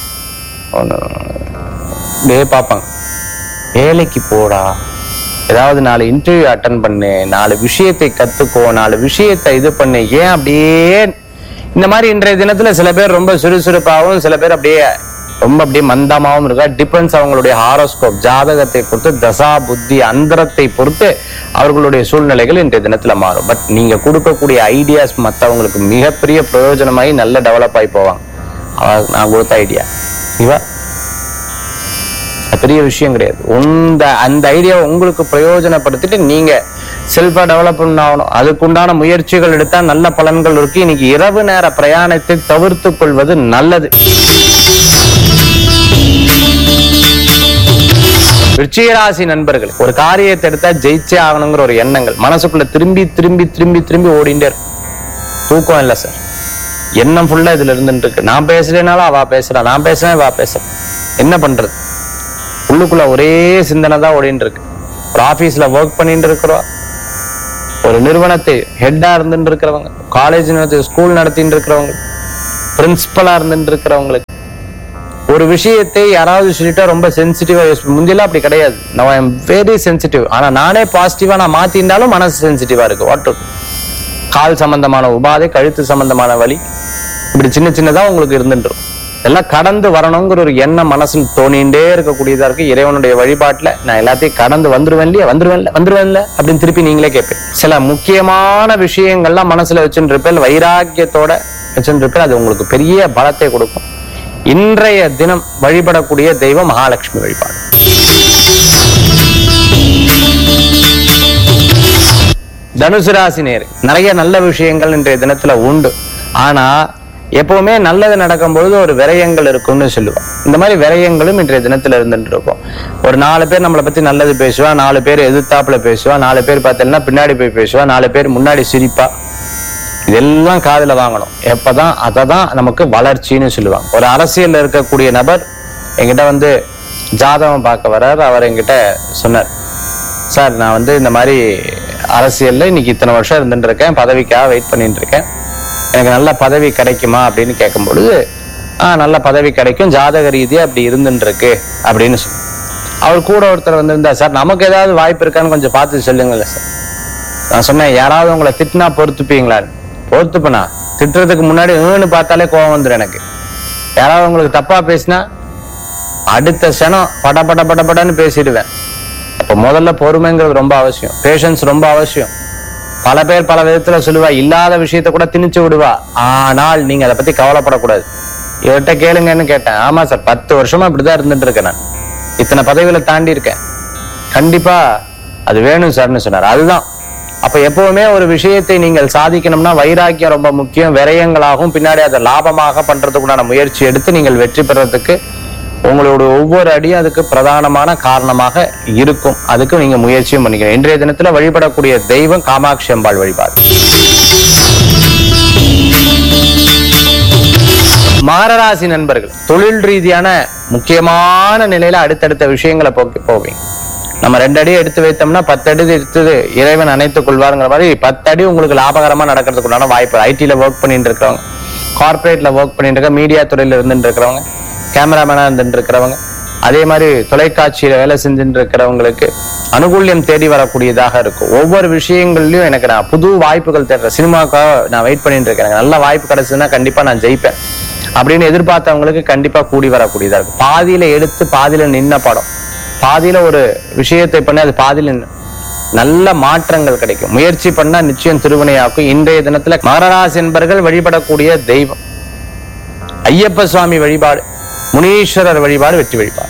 அப்படியே பார்ப்பாங்க வேலைக்கு போடா ஏதாவது நாலு இன்டர்வியூ அட்டன் பண்ணு நாலு விஷயத்தை கத்துக்கோ நாலு விஷயத்தை இது பண்ணு ஏன் அப்படியே இந்த மாதிரி இன்றைய தினத்துல சில பேர் ரொம்ப சுறுசுறுப்பாகவும் சில பேர் அப்படியே ரொம்ப அப்படியே மந்தமாகவும் இருக்கா டிபெண்ட்ஸ் அவங்களுடைய ஹாரோஸ்கோப் ஜாதகத்தை பொறுத்து தசா புத்தி அந்தரத்தை பொறுத்து அவர்களுடைய சூழ்நிலைகள் இன்றைய தினத்துல மாறும் பட் நீங்க கொடுக்கக்கூடிய ஐடியாஸ் மற்றவங்களுக்கு மிகப்பெரிய பிரயோஜனமாகி நல்ல டெவலப் ஆகி போவாங்க அவ- நான் கொடுத்த ஐடியா இவா அது பெரிய விஷயம் கிடையாது இந்த அந்த ஐடியாவை உங்களுக்கு பிரயோஜனப்படுத்திட்டு நீங்க செல்ஃபா டெவலப்மெண்ட் ஆகணும் அதுக்குண்டான முயற்சிகள் எடுத்தா நல்ல பலன்கள் இருக்கு இன்னைக்கு இரவு நேர பிரயாணத்தை தவிர்த்து கொள்வது நல்லது விருச்சிகராசி நண்பர்கள் ஒரு காரியத்தை எடுத்தா ஜெயிச்சே ஆகணுங்கிற ஒரு எண்ணங்கள் மனசுக்குள்ள திரும்பி திரும்பி திரும்பி திரும்பி ஓடிண்டே இருக்கும் தூக்கம் இல்லை சார் எண்ணம் ஃபுல்லா இதுல இருந்துட்டு இருக்கு நான் பேசுறேனாலும் அவ பேசுறா நான் பேசுறேன் வா பேசுறேன் என்ன பண்றது உள்ளுக்குள்ள ஒரே சிந்தனை தான் ஓடிட்டு இருக்கு ஒரு ஆபீஸ்ல ஒர்க் பண்ணிட்டு இருக்கிறோம் ஒரு நிறுவனத்தை ஹெட்டா இருந்துட்டு இருக்கிறவங்க காலேஜ் நடத்தி ஸ்கூல் நடத்திட்டு இருக்கிறவங்க பிரின்சிபலா இருந்துட்டு இருக்கிறவங்களுக்கு ஒரு விஷயத்தை யாராவது சொல்லிட்டா ரொம்ப சென்சிட்டிவா யூஸ் முந்தியெல்லாம் அப்படி கிடையாது நான் ஐம் வெரி சென்சிட்டிவ் ஆனா நானே பாசிட்டிவா நான் மாத்திருந்தாலும் மனசு சென்சிட்டிவா இருக்கு வாட் கால் சம்பந்தமான உபாதை கழுத்து சம்பந்தமான வலி இப்படி சின்ன சின்னதா உங்களுக்கு இருந்துட்டு இருக்கும் எல்லாம் கடந்து வரணுங்கிற ஒரு எண்ணம் மனசுல தோணிண்டே இருக்கக்கூடியதா இருக்கு இறைவனுடைய வழிபாட்டுல நான் எல்லாத்தையும் கடந்து வந்துருவேன் இல்லையா வந்துருவேன்ல வந்துருவேன்ல அப்படின்னு திருப்பி நீங்களே கேட்பேன் சில முக்கியமான விஷயங்கள்லாம் மனசுல வச்சுட்டு இருப்பேன் வைராக்கியத்தோட வச்சுட்டு இருப்பேன் அது உங்களுக்கு பெரிய பலத்தை கொடுக்கும் இன்றைய தினம் வழிபடக்கூடிய தெய்வம் மகாலட்சுமி வழிபாடு தனுசு ராசி நேர் நிறைய நல்ல விஷயங்கள் இன்றைய தினத்துல உண்டு ஆனா எப்பவுமே நல்லது நடக்கும் பொழுது ஒரு விரயங்கள் இருக்கும்னு சொல்லுவான் இந்த மாதிரி விரயங்களும் இன்றைய தினத்துல இருந்துட்டு இருக்கும் ஒரு நாலு பேர் நம்மளை பத்தி நல்லது பேசுவா நாலு பேர் எதிர்த்தாப்புல பேசுவா நாலு பேர் பார்த்தீங்கன்னா பின்னாடி போய் பேசுவா நாலு பேர் முன்னாடி சிரிப்பா இதெல்லாம் காதுல வாங்கணும் எப்பதான் அதை தான் நமக்கு வளர்ச்சின்னு சொல்லுவாங்க ஒரு அரசியல்ல இருக்கக்கூடிய நபர் என்கிட்ட வந்து ஜாதகம் பார்க்க வர்றார் அவர் என்கிட்ட சொன்னார் சார் நான் வந்து இந்த மாதிரி அரசியல்ல இன்னைக்கு இத்தனை வருஷம் இருந்துட்டு இருக்கேன் பதவிக்காக வெயிட் பண்ணிட்டு இருக்கேன் எனக்கு நல்ல பதவி கிடைக்குமா அப்படின்னு கேட்கும் பொழுது ஆ நல்ல பதவி கிடைக்கும் ஜாதக ரீதியா அப்படி இருந்துட்டு இருக்கு அப்படின்னு சொல்லி அவர் கூட ஒருத்தர் வந்திருந்தா சார் நமக்கு ஏதாவது வாய்ப்பு இருக்கான்னு கொஞ்சம் பார்த்து சொல்லுங்களேன் சார் நான் சொன்னேன் யாராவது உங்களை திட்டினா பொறுத்துப்பீங்களான்னு பொறுத்துப்பனா திட்டுறதுக்கு முன்னாடி ஏன்னு பார்த்தாலே கோவம் வந்துடும் எனக்கு யாராவது உங்களுக்கு தப்பா பேசினா அடுத்த க்ஷணம் பட பட பட படன்னு பேசிடுவேன் அப்ப முதல்ல பொறுமைங்கிறது ரொம்ப அவசியம் பேஷன்ஸ் ரொம்ப அவசியம் பல பேர் பல விதத்துல சொல்லுவா இல்லாத விஷயத்த கூட திணிச்சு விடுவா ஆனால் நீங்க அதை பத்தி கவலைப்படக்கூடாது இவர்கிட்ட கேளுங்கன்னு கேட்டேன் ஆமா சார் பத்து வருஷமா இப்படிதான் இருந்துட்டு இருக்கேன் நான் இத்தனை பதவிகளை தாண்டி இருக்கேன் கண்டிப்பா அது வேணும் சார்னு சொன்னார் அதுதான் அப்ப எப்பவுமே ஒரு விஷயத்தை நீங்கள் சாதிக்கணும்னா வைராக்கியம் ரொம்ப முக்கியம் விரயங்களாகவும் பின்னாடி அதை லாபமாக பண்றதுக்குண்டான முயற்சி எடுத்து நீங்கள் வெற்றி பெறறதுக்கு உங்களோட ஒவ்வொரு அடியும் அதுக்கு பிரதானமான காரணமாக இருக்கும் அதுக்கு நீங்க முயற்சியும் பண்ணிக்கணும் இன்றைய தினத்துல வழிபடக்கூடிய தெய்வம் காமாட்சி அம்பாள் வழிபாடு மகரராசி நண்பர்கள் தொழில் ரீதியான முக்கியமான நிலையில அடுத்தடுத்த விஷயங்களை போக்கி போவீங்க நம்ம ரெண்டு அடி எடுத்து வைத்தோம்னா பத்து அடி எடுத்தது இறைவன் அணைத்துக் கொள்வாருங்கிற மாதிரி பத்து அடி உங்களுக்கு லாபகரமா நடக்கிறதுக்கு உண்டான வாய்ப்பு ஐடில ஒர்க் பண்ணிட்டு இருக்கிறவங்க கார்பரேட்ல ஒர்க் பண்ணிட்டு இருக்க மீடியா துறையில இருந்துட்டு இருக்கிறவங்க கேமராமேனா இருந்துட்டு இருக்கிறவங்க அதே மாதிரி தொலைக்காட்சியில வேலை செஞ்சுட்டு இருக்கிறவங்களுக்கு அனுகூல்யம் தேடி வரக்கூடியதாக இருக்கும் ஒவ்வொரு விஷயங்கள்லயும் எனக்கு நான் புது வாய்ப்புகள் தேடுறேன் சினிமாக்காக நான் வெயிட் பண்ணிட்டு இருக்கேன் எனக்கு நல்ல வாய்ப்பு கிடைச்சதுன்னா கண்டிப்பா நான் ஜெயிப்பேன் அப்படின்னு எதிர்பார்த்தவங்களுக்கு கண்டிப்பா கூடி வரக்கூடியதா இருக்கும் பாதியில எடுத்து பாதியில நின்ன படம் பாதியில ஒரு விஷயத்தை பண்ணி அது பாதியில நின்னு- நல்ல மாற்றங்கள் கிடைக்கும் முயற்சி பண்ணா நிச்சயம் திருவினையாக்கும் இன்றைய தினத்துல மகராசி என்பர்கள் வழிபடக்கூடிய தெய்வம் ஐயப்ப சுவாமி வழிபாடு முனீஸ்வரர் வழிபாடு வெற்றி வழிபாடு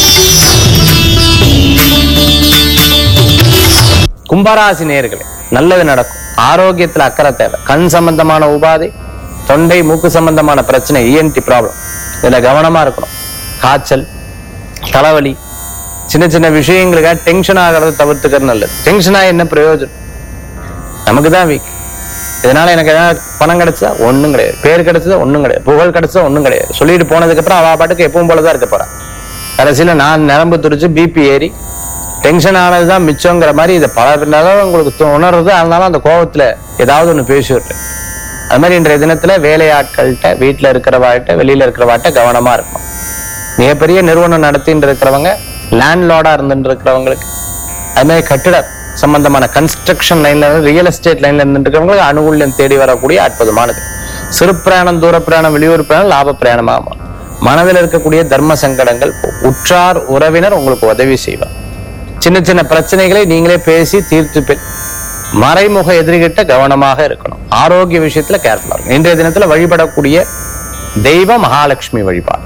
கும்பராசி நேர்களே நல்லது நடக்கும் ஆரோக்கியத்துல அக்கறை தேவை கண் சம்பந்தமான உபாதை தொண்டை மூக்கு சம்பந்தமான பிரச்சனை இஎன்டி ப்ராப்ளம் இதுல கவனமா இருக்கணும் காய்ச்சல் தலைவலி சின்ன சின்ன விஷயங்களுக்காக டென்ஷன் ஆகிறத தவிர்த்துக்கிறது நல்லது டென்ஷனா என்ன பிரயோஜனம் நமக்கு தான் வீக் இதனால எனக்கு ஏதாவது பணம் கிடைச்சா ஒண்ணும் கிடையாது பேர் கிடைச்சதா ஒண்ணும் கிடையாது புகழ் கிடைச்சதா ஒண்ணும் கிடையாது சொல்லிட்டு போனதுக்கு அப்புறம் அவ பாட்டுக்கு எப்பவும் போலதான் இருக்க போறா கடைசியில நான் நரம்பு துடிச்சு பிபி ஏறி டென்ஷன் ஆனதுதான் மிச்சங்கிற மாதிரி இதை பல நேரம் உங்களுக்கு தோ- உணர்றது அதனால அந்த கோபத்துல ஏதாவது ஒண்ணு பேசி விட்டுறேன் அது மாதிரி இன்றைய தினத்துல வேலையாட்கள்கிட்ட வீட்டுல இருக்கிறவாட்ட வெளியில இருக்கிறவாட்ட கவனமா இருக்கணும் மிகப்பெரிய நிறுவனம் நடத்திட்டு இருக்கிறவங்க லேண்ட்லார்டா இருந்துட்டு இருக்கிறவங்களுக்கு அது மாதிரி கட்டிட சம்பந்தமான கன்ஸ்ட்ரக்ஷன் லைன்ல ரியல் எஸ்டேட் லைன்ல இருந்துட்டு இருக்கிறவங்களுக்கு அனுகூல்யம் தேடி வரக்கூடிய அற்புதமானது சிறு பிரயாணம் தூர பிரயாணம் வெளியூர் பிரயாணம் லாப பிரயாணமாக மாறும். மனதில் இருக்கக்கூடிய தர்ம சங்கடங்கள் போகும். உற்றார் உறவினர் உங்களுக்கு உதவி செய்வார் சின்ன சின்ன பிரச்சனைகளை நீங்களே பேசி தீர்த்து பெ- மறைமுக எதிரிகிட்ட கவனமாக இருக்கணும் ஆரோக்கிய விஷயத்துல கேர்ஃபுல்லா இருக்கும் இன்றைய தினத்துல வழிபடக்கூடிய தெய்வ மகாலட்சுமி வழிபாடு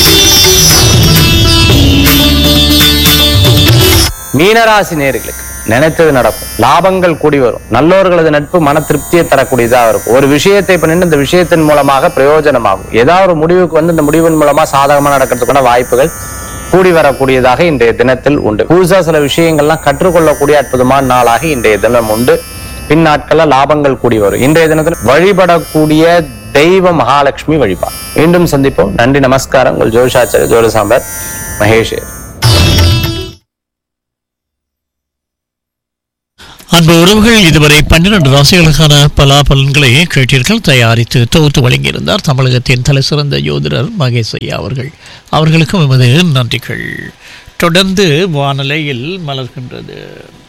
மீனராசி நேர்களுக்கு நினைத்தது நடக்கும் லாபங்கள் கூடி வரும் நல்லோர்களது நட்பு மன திருப்தியை தரக்கூடியதா இருக்கும் ஒரு விஷயத்தை பண்ணிட்டு இந்த விஷயத்தின் மூலமாக பிரயோஜனமாகும் ஏதாவது ஒரு முடிவுக்கு வந்து இந்த முடிவின் மூலமா சாதகமா நடக்கிறதுக்கான வாய்ப்புகள் கூடி வரக்கூடியதாக இன்றைய தினத்தில் உண்டு புதுசா சில விஷயங்கள்லாம் கற்றுக்கொள்ளக்கூடிய அற்புதமான நாளாக இன்றைய தினம் உண்டு பின் நாட்கள்ல லாபங்கள் கூடி வரும் இன்றைய தினத்தில் வழிபடக்கூடிய தெய்வ மகாலட்சுமி வழிபாடு மீண்டும் சந்திப்போம் நன்றி நமஸ்காரம் உங்கள் ஜோஷாச்சாரிய ஜோரசாம்பர் மகேஷ் அன்பு உறவுகள் இதுவரை பன்னிரண்டு ராசிகளுக்கான பலாபலன்களை கேட்டீர்கள் தயாரித்து தொகுத்து வழங்கியிருந்தார் தமிழகத்தின் தலைசிறந்த யோதிடர் மகேஷ் ஐயா அவர்கள் அவர்களுக்கும் எமது நன்றிகள் தொடர்ந்து வானலையில் மலர்கின்றது